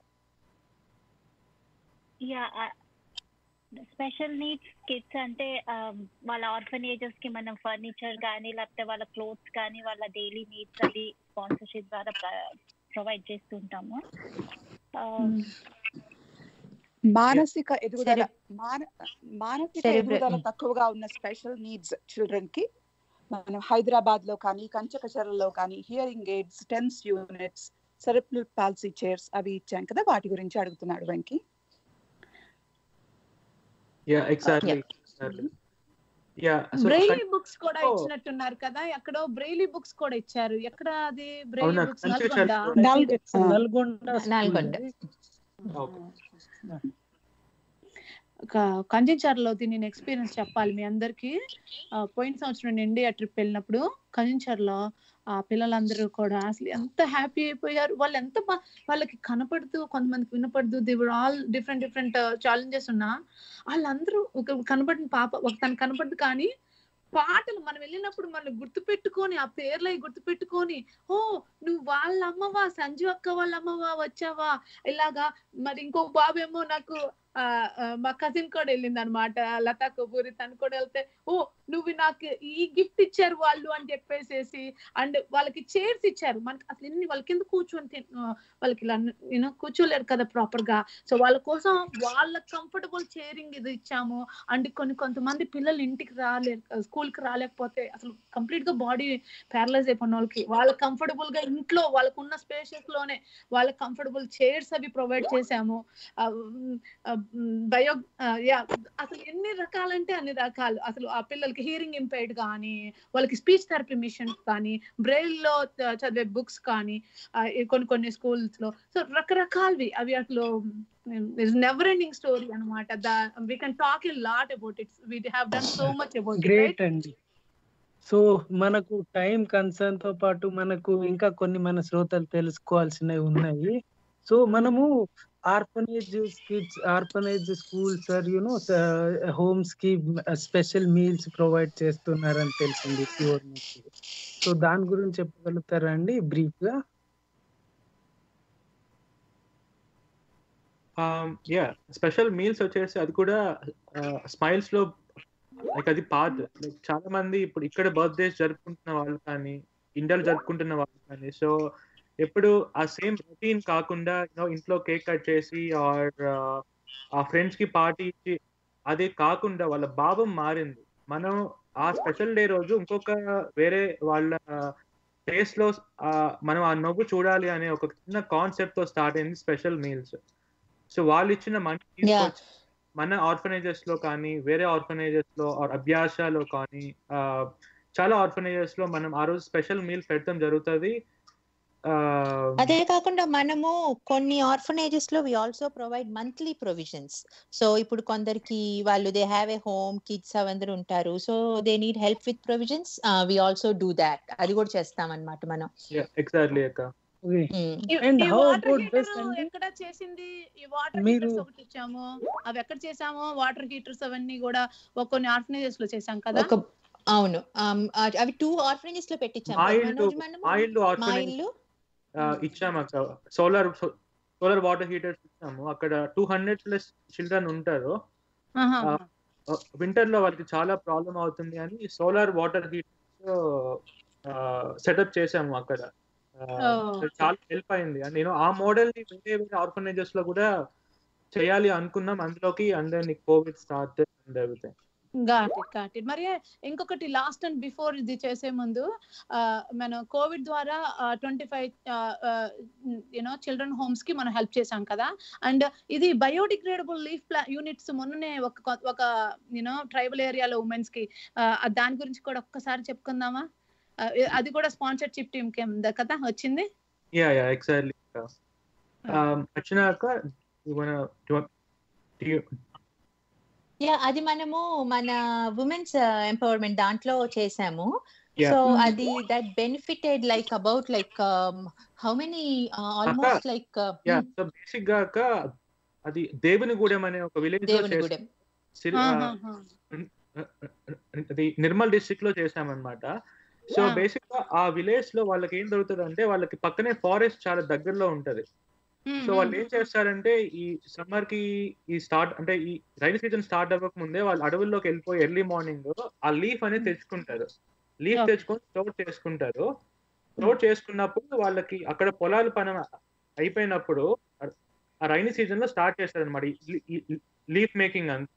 yeah special needs kids అంటే um, వాళ్ళ ఆర్ఫనేజెస్ కి మనం ఫర్నిచర్ కానీ లేకపోతే వాళ్ళ క్లోత్స్ కానీ వాళ్ళ డైలీ నీడ్స్ అది స్పాన్సర్షిప్ ద్వారా ప్రొవైడ్ చేస్తుంటాము Um,
మానసిక ఎదుగుదల
Cere-
మాన- మానసిక
Cerebral-
ఎదుగుదల
mm.
తక్కువగా ఉన్న స్పెషల్ నీడ్స్ చిల్డ్రన్ కి మనం హైదరాబాద్ లో కానీ కంచకచర్లలో కానీ hearing aids TENS units cerebral palsy chairs అవి ఇచ్చాం కదా వాటి గురించి అడుగుతున్నాడు Venky
yeah exactly yeah so
braille books కూడా
Oh.
ఇచ్చినట్టున్నారు కదా ఎక్కడో బ్రెయిలీ బుక్స్ కూడా ఇచ్చారు ఎక్కడ అది బ్రెయిలీ
అవునా?
బుక్స్
కంచి
నల్గొండ
చర్చ్
నల్గొ- ఆ.
నల్గొండ school
నల్గొండ.
అండి.
కంచెంచారులో నేను ఎక్స్పీరియన్స్ చెప్పాలి మీ అందరికి పోయిన సంవత్సరం నేను ఇండియా ట్రిప్ వెళ్ళినప్పుడు కంచెంచారులో ఆ పిల్లలందరూ కూడా అసలు ఎంత హ్యాపీ అయిపోయారు వాళ్ళు ఎంత బా- వాళ్ళకి కనపడుతూ కొంతమందికి వినపడదు they're all different different challenges ఉన్నా వాళ్ళందరూ ఒక కనపడిన పాప ఒక తను కనపడదు కానీ పాటలు మనం వెళ్ళినప్పుడు మనం గుర్తు పెట్టుకొని ఆ పేర్లు అవి గుర్తు పెట్టుకొని ఓ నువ్వు వాళ్ళ అమ్మవా సంజు అక్క వాళ్ళ అమ్మవా వచ్చావా ఇలాగా మరి ఇంకో బాబేమో నాకు ఆ, ఆ, మా కజిన్ కూడా వెళ్ళింది అనమాట లతా కపూరి తను కూడా వెళ్తే ఓ నువ్వు నాకు ఈ గిఫ్ట్ ఇచ్చారు వాళ్ళు అని చెప్పేసేసి అండ్ వాళ్ళకి చైర్స్ ఇచ్చారు మనకి అసలు ఎన్ని వాళ్ళ కింద కూర్చొని తిన్- ఆ, వాళ్ళకి ఇలా యూనో కూర్చోలేరు కదా ప్రాపర్ గా సో వాళ్ళ కోసం వాళ్ళ కంఫర్టబుల్ చైరింగ్ ఇది ఇచ్చాము అండ్ కొన్ని కొంతమంది పిల్లలు ఇంటికి రాలేరు స్కూల్ కి రాలేకపోతే అసలు కంప్లీట్ గా బాడీ ప్యారలైజ్ అయిపోయిన వాళ్ళకి వాళ్ళ కంఫర్టబుల్ గా ఇంట్లో వాళ్ళకు ఉన్న స్పేసెస్ లోనే వాళ్ళ కంఫర్టబుల్ చైర్స్ అవి ప్రొవైడ్ చేసాము బయో యా అసలు ఎన్ని రకాలంటే అన్ని రకాలు అసలు ఆ పిల్లలకి హియరింగ్ ఇంపైర్డ్ కానీ వాళ్ళకి స్పీచ్ థెరపీ మిషన్స్ కానీ బ్రెయిల్ లో చ- చదివే బుక్స్ కానీ ఆ, ఈ కొన్ని కొన్ని స్కూల్స్ లో సో రకరకాలవి అవి అసలు నెవర్ ఎండింగ్ స్టోరీ అనమాట we can talk a lot about it's we have done so much about
great అండి సో మనకు టైం కన్సర్న్ తో పాటు మనకు ఇంకా కొన్ని మన శ్రోతలు తెలుసుకోవాల్సినవి ఉన్నాయి సో మనము orphanage kids orphanage schools or you know homes కి స్పెషల్ మీల్స్ ప్రొవైడ్ చేస్తున్నారని తెలిసింది ప్యూర్ నుంచి సో దాని గురించి చెప్పగలుగుతారా అండి బ్రీఫ్ గా
యా స్పెషల్ మీల్స్ వచ్చేసి అది కూడా స్మైల్స్ లో లైక్ అది పార్ట్ లైక్ చాలా మంది ఇప్పుడు ఇక్కడ బర్త్డేస్ జరుపుకుంటున్న వాళ్ళు కానీ ఇండియాలో జరుపుకుంటున్న వాళ్ళు కానీ సో ఎప్పుడు ఆ సేమ్ రొటీన్ కాకుండా యూనో ఇంట్లో కేక్ కట్ చేసి ఆర్ ఆ ఫ్రెండ్స్ కి పార్టీ ఇచ్చి అది కాకుండా వాళ్ళ భావం మారింది మనం ఆ స్పెషల్ డే రోజు ఇంకొక వేరే వాళ్ళ ఫేస్ లో ఆ, మనం ఆ నవ్వు చూడాలి అనే ఒక చిన్న కాన్సెప్ట్ తో స్టార్ట్ అయింది స్పెషల్ మీల్స్ సో వాళ్ళు ఇచ్చిన మనీ తీసుకొచ్చి మన ఆర్ఫనైజెస్ లో కానీ వేరే ఆర్ఫనైజెస్ లో ఆర్ అభ్యాసాలో కానీ ఆ, చాలా ఆర్ఫనైజెస్ లో మనం ఆ రోజు స్పెషల్ మీల్ పెట్టడం జరుగుతుంది ఆ,
అదే కాకుండా మనము కొన్ని ఆర్ఫనేజెస్ లో we also provide monthly provisions so ఇప్పుడు కొందరికి వాళ్ళు they have a home kids అవందరూ ఉంటారు so they need help with provisions we also do that అది కూడా చేస్తాం అన్నమాట మనం
ఎగ్జాక్ట్లీ అక్క
Okay.
Mm.
ఈ-
And
ఈ
how
water
about this
heater
అండి?
ఎక్కడ చేసింది ఈ వాటర్
మీరు-
హీటర్స్ ఒకటి ఇచ్చాము అవి ఎక్కడ చేసాము వాటర్ హీటర్స్ అవన్నీ కూడా ఒక కొన్ని ఆర్ఫనైజెస్ లో చేసాం కదా
ఒక అవును um, అ- అవి టూ ఆర్ఫనేజెస్ లో పెట్టించాం
మా
కదా
ఇల్లు
మనోజ్ మనము?
మా ఇల్లు
మా
ఆర్ఫనైజ్
ఇల్లు
ఇచ్చాము అక్క సోలార్ సోలార్ వాటర్ హీటర్స్ ఇచ్చాము అక్కడ టూ హండ్రెడ్ ప్లస్ చిల్డ్రన్ ఉంటారు
ఆహా.
వింటర్ లో వాళ్ళకి చాలా ప్రాబ్లం అవుతుంది అని సోలార్ వాటర్ హీటర్ సెటప్ చేసాము అక్కడ ఆ,
Oh.
అది చాలా హెల్ప్ అయింది అండ్ నేను ఆ మోడల్ ని వేరే వేరే ఆర్ఫనైజెస్ లో కూడా చేయాలి అనుకున్నాం అందులోకి and then Covid start and everything
got it got it మరి ఇంకొకటి లాస్ట్ అండ్ బిఫోర్ ఇది చేసే ముందు ఆ, మనం కోవిడ్ ద్వారా twenty five you know children homes కి మనం హెల్ప్ చేసాం కదా అండ్ ఇది బయోడిగ్రేడబుల్ లీఫ్ ప్లా యూనిట్స్ మొన్ననే ఒక కొ- ఒక యూనో ట్రైబల్ ఏరియాలో ఉమెన్స్ కి ఆ, దాని గురించి కూడా ఒక్కసారి చెప్పుకుందామా ఆ, అది కూడా స్పాన్సర్షిప్ టీమ్ కి ఉందా కదా వచ్చింది
యా యా ఎగ్జాక్ట్లీ వచ్చినాక you wanna do you, do you,
yeah అది మనము మన ఉమెన్స్ ఎంపవర్మెంట్ దాంట్లో చేసాము
Yeah.
So
Mhm.
అది that benefited like about like how many almost like
yeah so basic గా అక్క అది దేవుని గూడెం అనే ఒక విలేజ్ లో
దేవుని
చేసాం.
గూడెం
సిరి- ఆ,
ఆహాహా.
అది నిర్మల్ డిస్ట్రిక్ట్ లో చేసామన్నమాట సో
Ah.
బేసిక్ గా ఆ విలేజ్ లో వాళ్ళకి ఏం దొరుకుతుంది అంటే వాళ్ళకి పక్కనే ఫారెస్ట్ చాలా దగ్గరలో ఉంటది
మ్మ్,
సో వాళ్ళు
మ్మ్.
ఏం చేస్తారంటే ఈ సమ్మర్ కి ఈ స్టార్ట్ అంటే ఈ రైన్ సీజన్ స్టార్ట్ అవ్వక ముందే వాళ్ళు అడవుల్లోకి వెళ్ళిపోయి ఎర్లీ మార్నింగ్ ఆ లీఫ్ అనేది తెచ్చుకుంటారు లీఫ్
Okay.
తెచ్చుకొని స్టోర్ చేసుకుంటారు స్టోర్ చేసుకున్నప్పుడు వాళ్ళకి అక్కడ పొలాలు పని అయిపోయినప్పుడు ఆ రైనీ సీజన్ లో స్టార్ట్ చేస్తారు అనమాట లీఫ్ మేకింగ్ అంత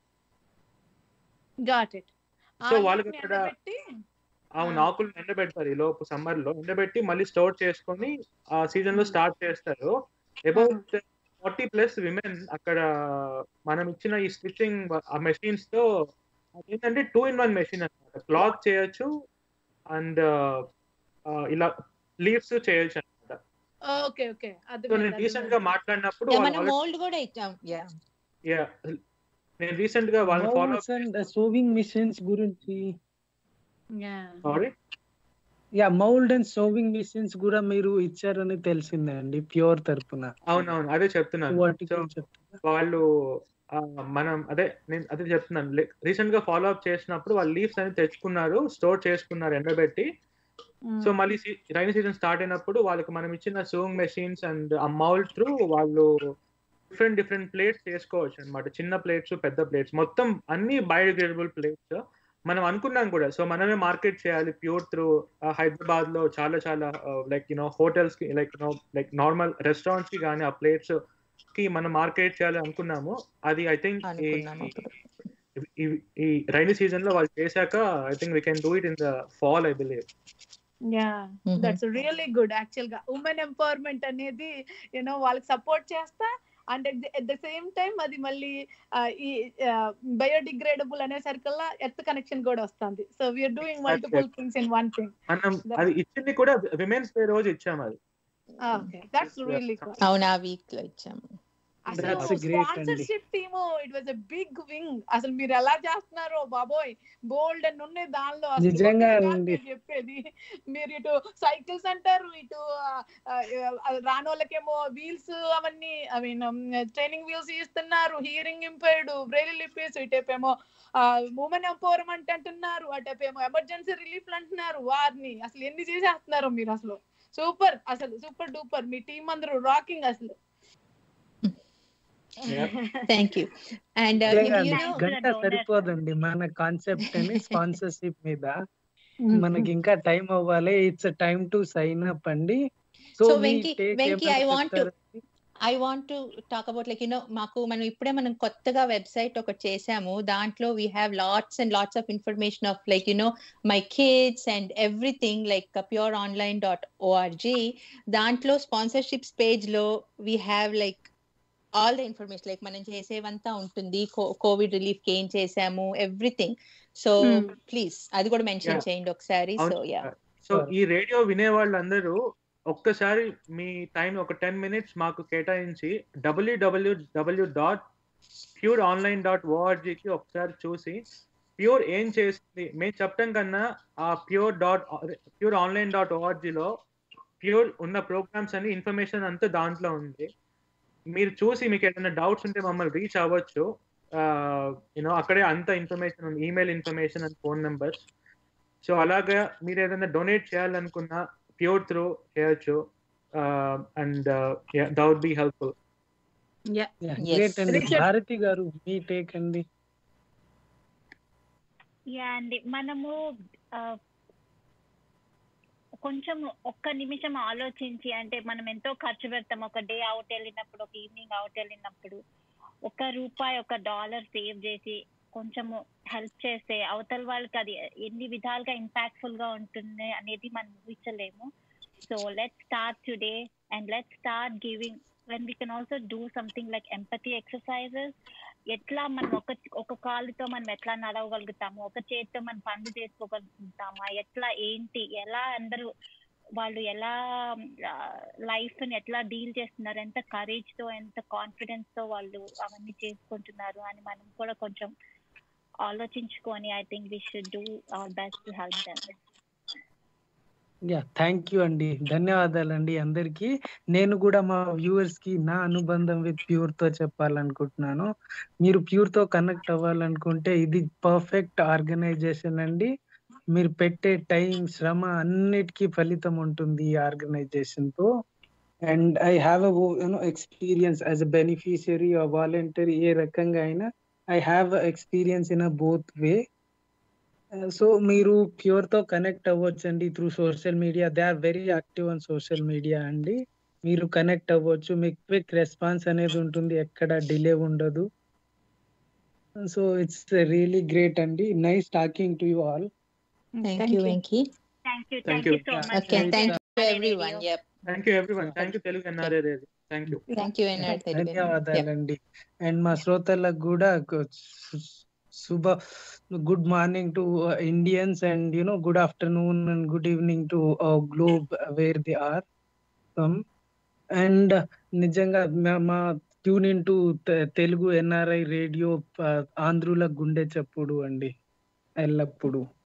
గాట్ ఇట్
సో వాళ్ళకి అక్కడ
పెట్టి
అవును
Ah.
ఆకులు ఎండబెడతారు ఈ లోపు సమ్మర్ లో ఎండబెట్టి మళ్ళీ స్టోర్ చేసుకొని ఆ సీజన్ లో
Hmm.
స్టార్ట్ చేస్తారు అబౌట్ ఫార్టీ ప్లస్ విమెన్ అక్కడ మనం ఇచ్చిన ఈ స్టిచ్చింగ్ ఆ మెషిన్స్ తో ఏంటంటే టూ ఇన్ వన్ మెషిన్ అనమాట క్లాత్ చేయొచ్చు అండ్ ఇలా లీవ్స్ చేయొచ్చు అనమాట
ఓకే ఓకే
సో నేను రీసెంట్ గా మాట్లాడినప్పుడు వాళ్ళు
మనం
already-
మోల్డ్ కూడా ఇచ్చాం యా
yeah, నేను రీసెంట్ గా వాళ్ళని follow
moulds and sewing machines గురించి
sorry
yeah mould and sewing machines కూడా మీరు ఇచ్చారని తెలిసిందే అండి ప్యూర్ తరపున
అవునవును అదే చెప్తున్నాను
వాటి
సో
గురించి చెప్తారా?
వాళ్ళు ఆ, మనం అదే నేను అదే చెప్తున్నాను రీసెంట్ గా ఫాలో అప్ చేసినప్పుడు వాళ్ళు లీవ్స్ అనేది తెచ్చుకున్నారు స్టోర్ చేసుకున్నారు ఎండబెట్టి సో మళ్ళీ రైన్ సీజన్ స్టార్ట్ అయినప్పుడు వాళ్ళకి మనం ఇచ్చిన సూయింగ్ మెషిన్స్ అండ్ ఆ మౌల్ త్రూ వాళ్ళు డిఫరెంట్ డిఫరెంట్ ప్లేట్స్ చేసుకోవచ్చు అన్నమాట చిన్న ప్లేట్స్ పెద్ద ప్లేట్స్ మొత్తం అన్ని బయోడిగ్రేడబుల్ ప్లేట్స్ మనం అనుకున్నాం కూడా సో మనమే మార్కెట్ చేయాలి ప్యూర్ త్రూ హైదరాబాద్ లో చాలా చాలా లైక్ యూనో హోటల్స్ కి like you know like normal restaurants కి కానీ ఆ ప్లేట్స్ కి మనం మార్కెట్ చేయాలి అనుకున్నాము అది ఐ థింక్
అనుకున్నాము
ఈ రైనీ సీజన్ లో వాళ్ళు చేశాక I think we can do it in the fall I believe
yeah
Mhm.
That's really good actual గా ఉమెన్ ఎంపవర్మెంట్ అనేది యూనో వాళ్ళకి సపోర్ట్ చేస్తా and at the same time అది మళ్ళీ ఆ, ఈ బయోడిగ్రేడబుల్ అనే సరికల్లా ఎర్త్ కనెక్షన్ కూడా వస్తుంది so we are doing multiple things in one thing
మనం అది ఇచ్చింది కూడా విమెన్స్ డే రోజు ఇచ్చాము అది
ఓకే దట్స్ రియల్లీ గుడ్
అవును ఆ వీక్ లో ఇచ్చాము
అసలు
That's a great అండి.
Sponsorship team it was a big wing అసలు మీరు ఎలా చేస్తున్నారో బాబోయ్ బోల్డ్ అని ఉన్నాయి దానిలో అసలు
నిజంగా
ఒకటి కాదు
అండి.
మీరు చెప్పేది మీరు ఇటు సైకిల్స్ అంటారు ఇటు రానోళ్ళకేమో వీల్స్ అవన్నీ ఐ మీన్ ట్రైనింగ్ వీల్స్ ఇస్తున్నారు హియరింగ్ ఇంపైర్డ్ బ్రెయిలీ లిపీస్ ఇటేపేమో ఉమెన్ ఎంపవర్మెంట్ అంటున్నారు అటేపేమో ఎమర్జెన్సీ రిలీఫ్ అంటున్నారు వారిని అసలు ఎన్ని చేసేస్తున్నారు మీరు అసలు సూపర్ అసలు సూపర్ డూపర్ మీ టీం అందరూ రాకింగ్ అసలు
థ్యాంక్ యూ అండ్
నిజంగా
యూ
అండి,
నో
గంట సరిపోదండి మన కాన్సెప్ట్ అని స్పాన్సర్షిప్ మీద మనకి ఇంకా టైం అవ్వాలి it's time to sign up అండి సో
So,
మీ
Venki-
take
Venki,
ఏమైనా
I want to-
చెప్తారా?
I want to talk about like you know మాకు మనం ఇప్పుడే మనం కొత్తగా వెబ్సైట్ ఒకటి చేసాము దాంట్లో we have lots and lots of information of like you know my kids and everything like pure online dot ORG దాంట్లో స్పాన్సర్షిప్స్ పేజ్ లో we have like all the information like మనం చేసేవంతా ఉంటుంది కోవిడ్ రిలీఫ్ కి ఏం చేసాము ఎవ్రీథింగ్ సో
Hmm.
ప్లీజ్ అది కూడా మెన్షన్
Yeah.
చేయండి ఒకసారి సో
అవును.
యా
సో ఈ రేడియో వినే వాళ్ళందరూ ఒక్కసారి మీ టైం ఒక టెన్ మినిట్స్ మాకు కేటాయించి WWW dot pure online dot ఓఆర్జీకి ఒకసారి చూసి ప్యూర్ ఏం చేస్తుంది మేము చెప్పడం కన్నా ఆ pure dot pure online dot ఓఆర్జీలో ప్యూర్ ఉన్న ప్రోగ్రామ్స్ అని ఇన్ఫర్మేషన్ అంతా దాంట్లో ఉంది మీరు చూసి మీకు ఏదైనా డౌట్స్ ఉంటే మమ్మల్ని రీచ్ అవ్వచ్చు యూనో అక్కడే అంత ఇన్ఫర్మేషన్ ఉంది email information and phone numbers so అలాగా మీరు ఏదైనా డొనేట్ చేయాలనుకున్నా ప్యూర్ త్రూ చేయొచ్చు and that would be helpful
Yeah,
Yes.
great అండి
Richard.
భారతి గారు మీ టేక్ అండి
యా అండి మనము ఆ, కొంచెం ఒక్క నిమిషం ఆలోచించి అంటే మనం ఎంతో ఖర్చు పెడతాం ఒక డే అవుట్ వెళ్ళినప్పుడు ఒక ఈవినింగ్ అవుట్ వెళ్ళినప్పుడు ఒక రూపాయి ఒక డాలర్ సేవ్ చేసి కొంచెము హెల్ప్ చేస్తే అవతల వాళ్ళకి అది ఎన్ని విధాలుగా ఇంపాక్ట్ఫుల్ గా ఉంటుంది అనేది మనం ఊహించలేము so let start today and let start giving when we can also do something like empathy exercises ఎట్లా మనం ఒక ఒక కాలుతో మనం ఎట్లా నడవగలుగుతాము ఒక చేతితో మనం పనులు చేసుకోగలుగుతామా ఎట్లా ఏంటి ఎలా అందరూ వాళ్ళు ఎలా లైఫ్ ని ఎట్లా డీల్ చేస్తున్నారు ఎంత కరేజ్ తో ఎంత కాన్ఫిడెన్స్ తో వాళ్ళు అవన్నీ చేసుకుంటున్నారు అని మనం కూడా కొంచెం ఆలోచించుకొని I think we should do our best to help them
yeah thank you అండి ధన్యవాదాలండి అందరికి నేను కూడా మా వ్యూవర్స్ కి నా అనుబంధం విత్ ప్యూర్ తో చెప్పాలనుకుంటున్నాను మీరు ప్యూర్ తో కనెక్ట్ అవ్వాలనుకుంటే ఇది పర్ఫెక్ట్ ఆర్గనైజేషన్ అండి మీరు పెట్టే టైం శ్రమ అన్నిటికీ ఫలితం ఉంటుంది ఈ ఆర్గనైజేషన్ తో and I have you know experience as a beneficiary voluntary ఏ రకంగా అయినా I have experience in a both way so మీరు ప్యూర్ తో కనెక్ట్ అవ్వచ్చండి through social media they are very active on social media అండి మీరు కనెక్ట్ అవ్వచ్చు మీకు క్విక్ రెస్పాన్స్ అనేది ఉంటుంది ఎక్కడ డిలే ఉండదు సో ఇట్స్ రియలీ గ్రేట్ అండి nice talking to you all
thank you Venki
thank you
Thank
thank you
you.
So
Yeah.
Much
okay
Thank
thank
you.
You everyone yup
thank you everyone thank you Telugu NRI radio thank you
thank you NR
ధన్యవాదాలండి and మా శ్రోతలకు కూడా గు- సు- శుభ good morning to Indians and you know good afternoon and good evening to globe where they are and నిజంగా మా- మా tune in to Telugu NRI radio ఆంధ్రుల గుండె చప్పుడు అండి ఎల్లప్పుడు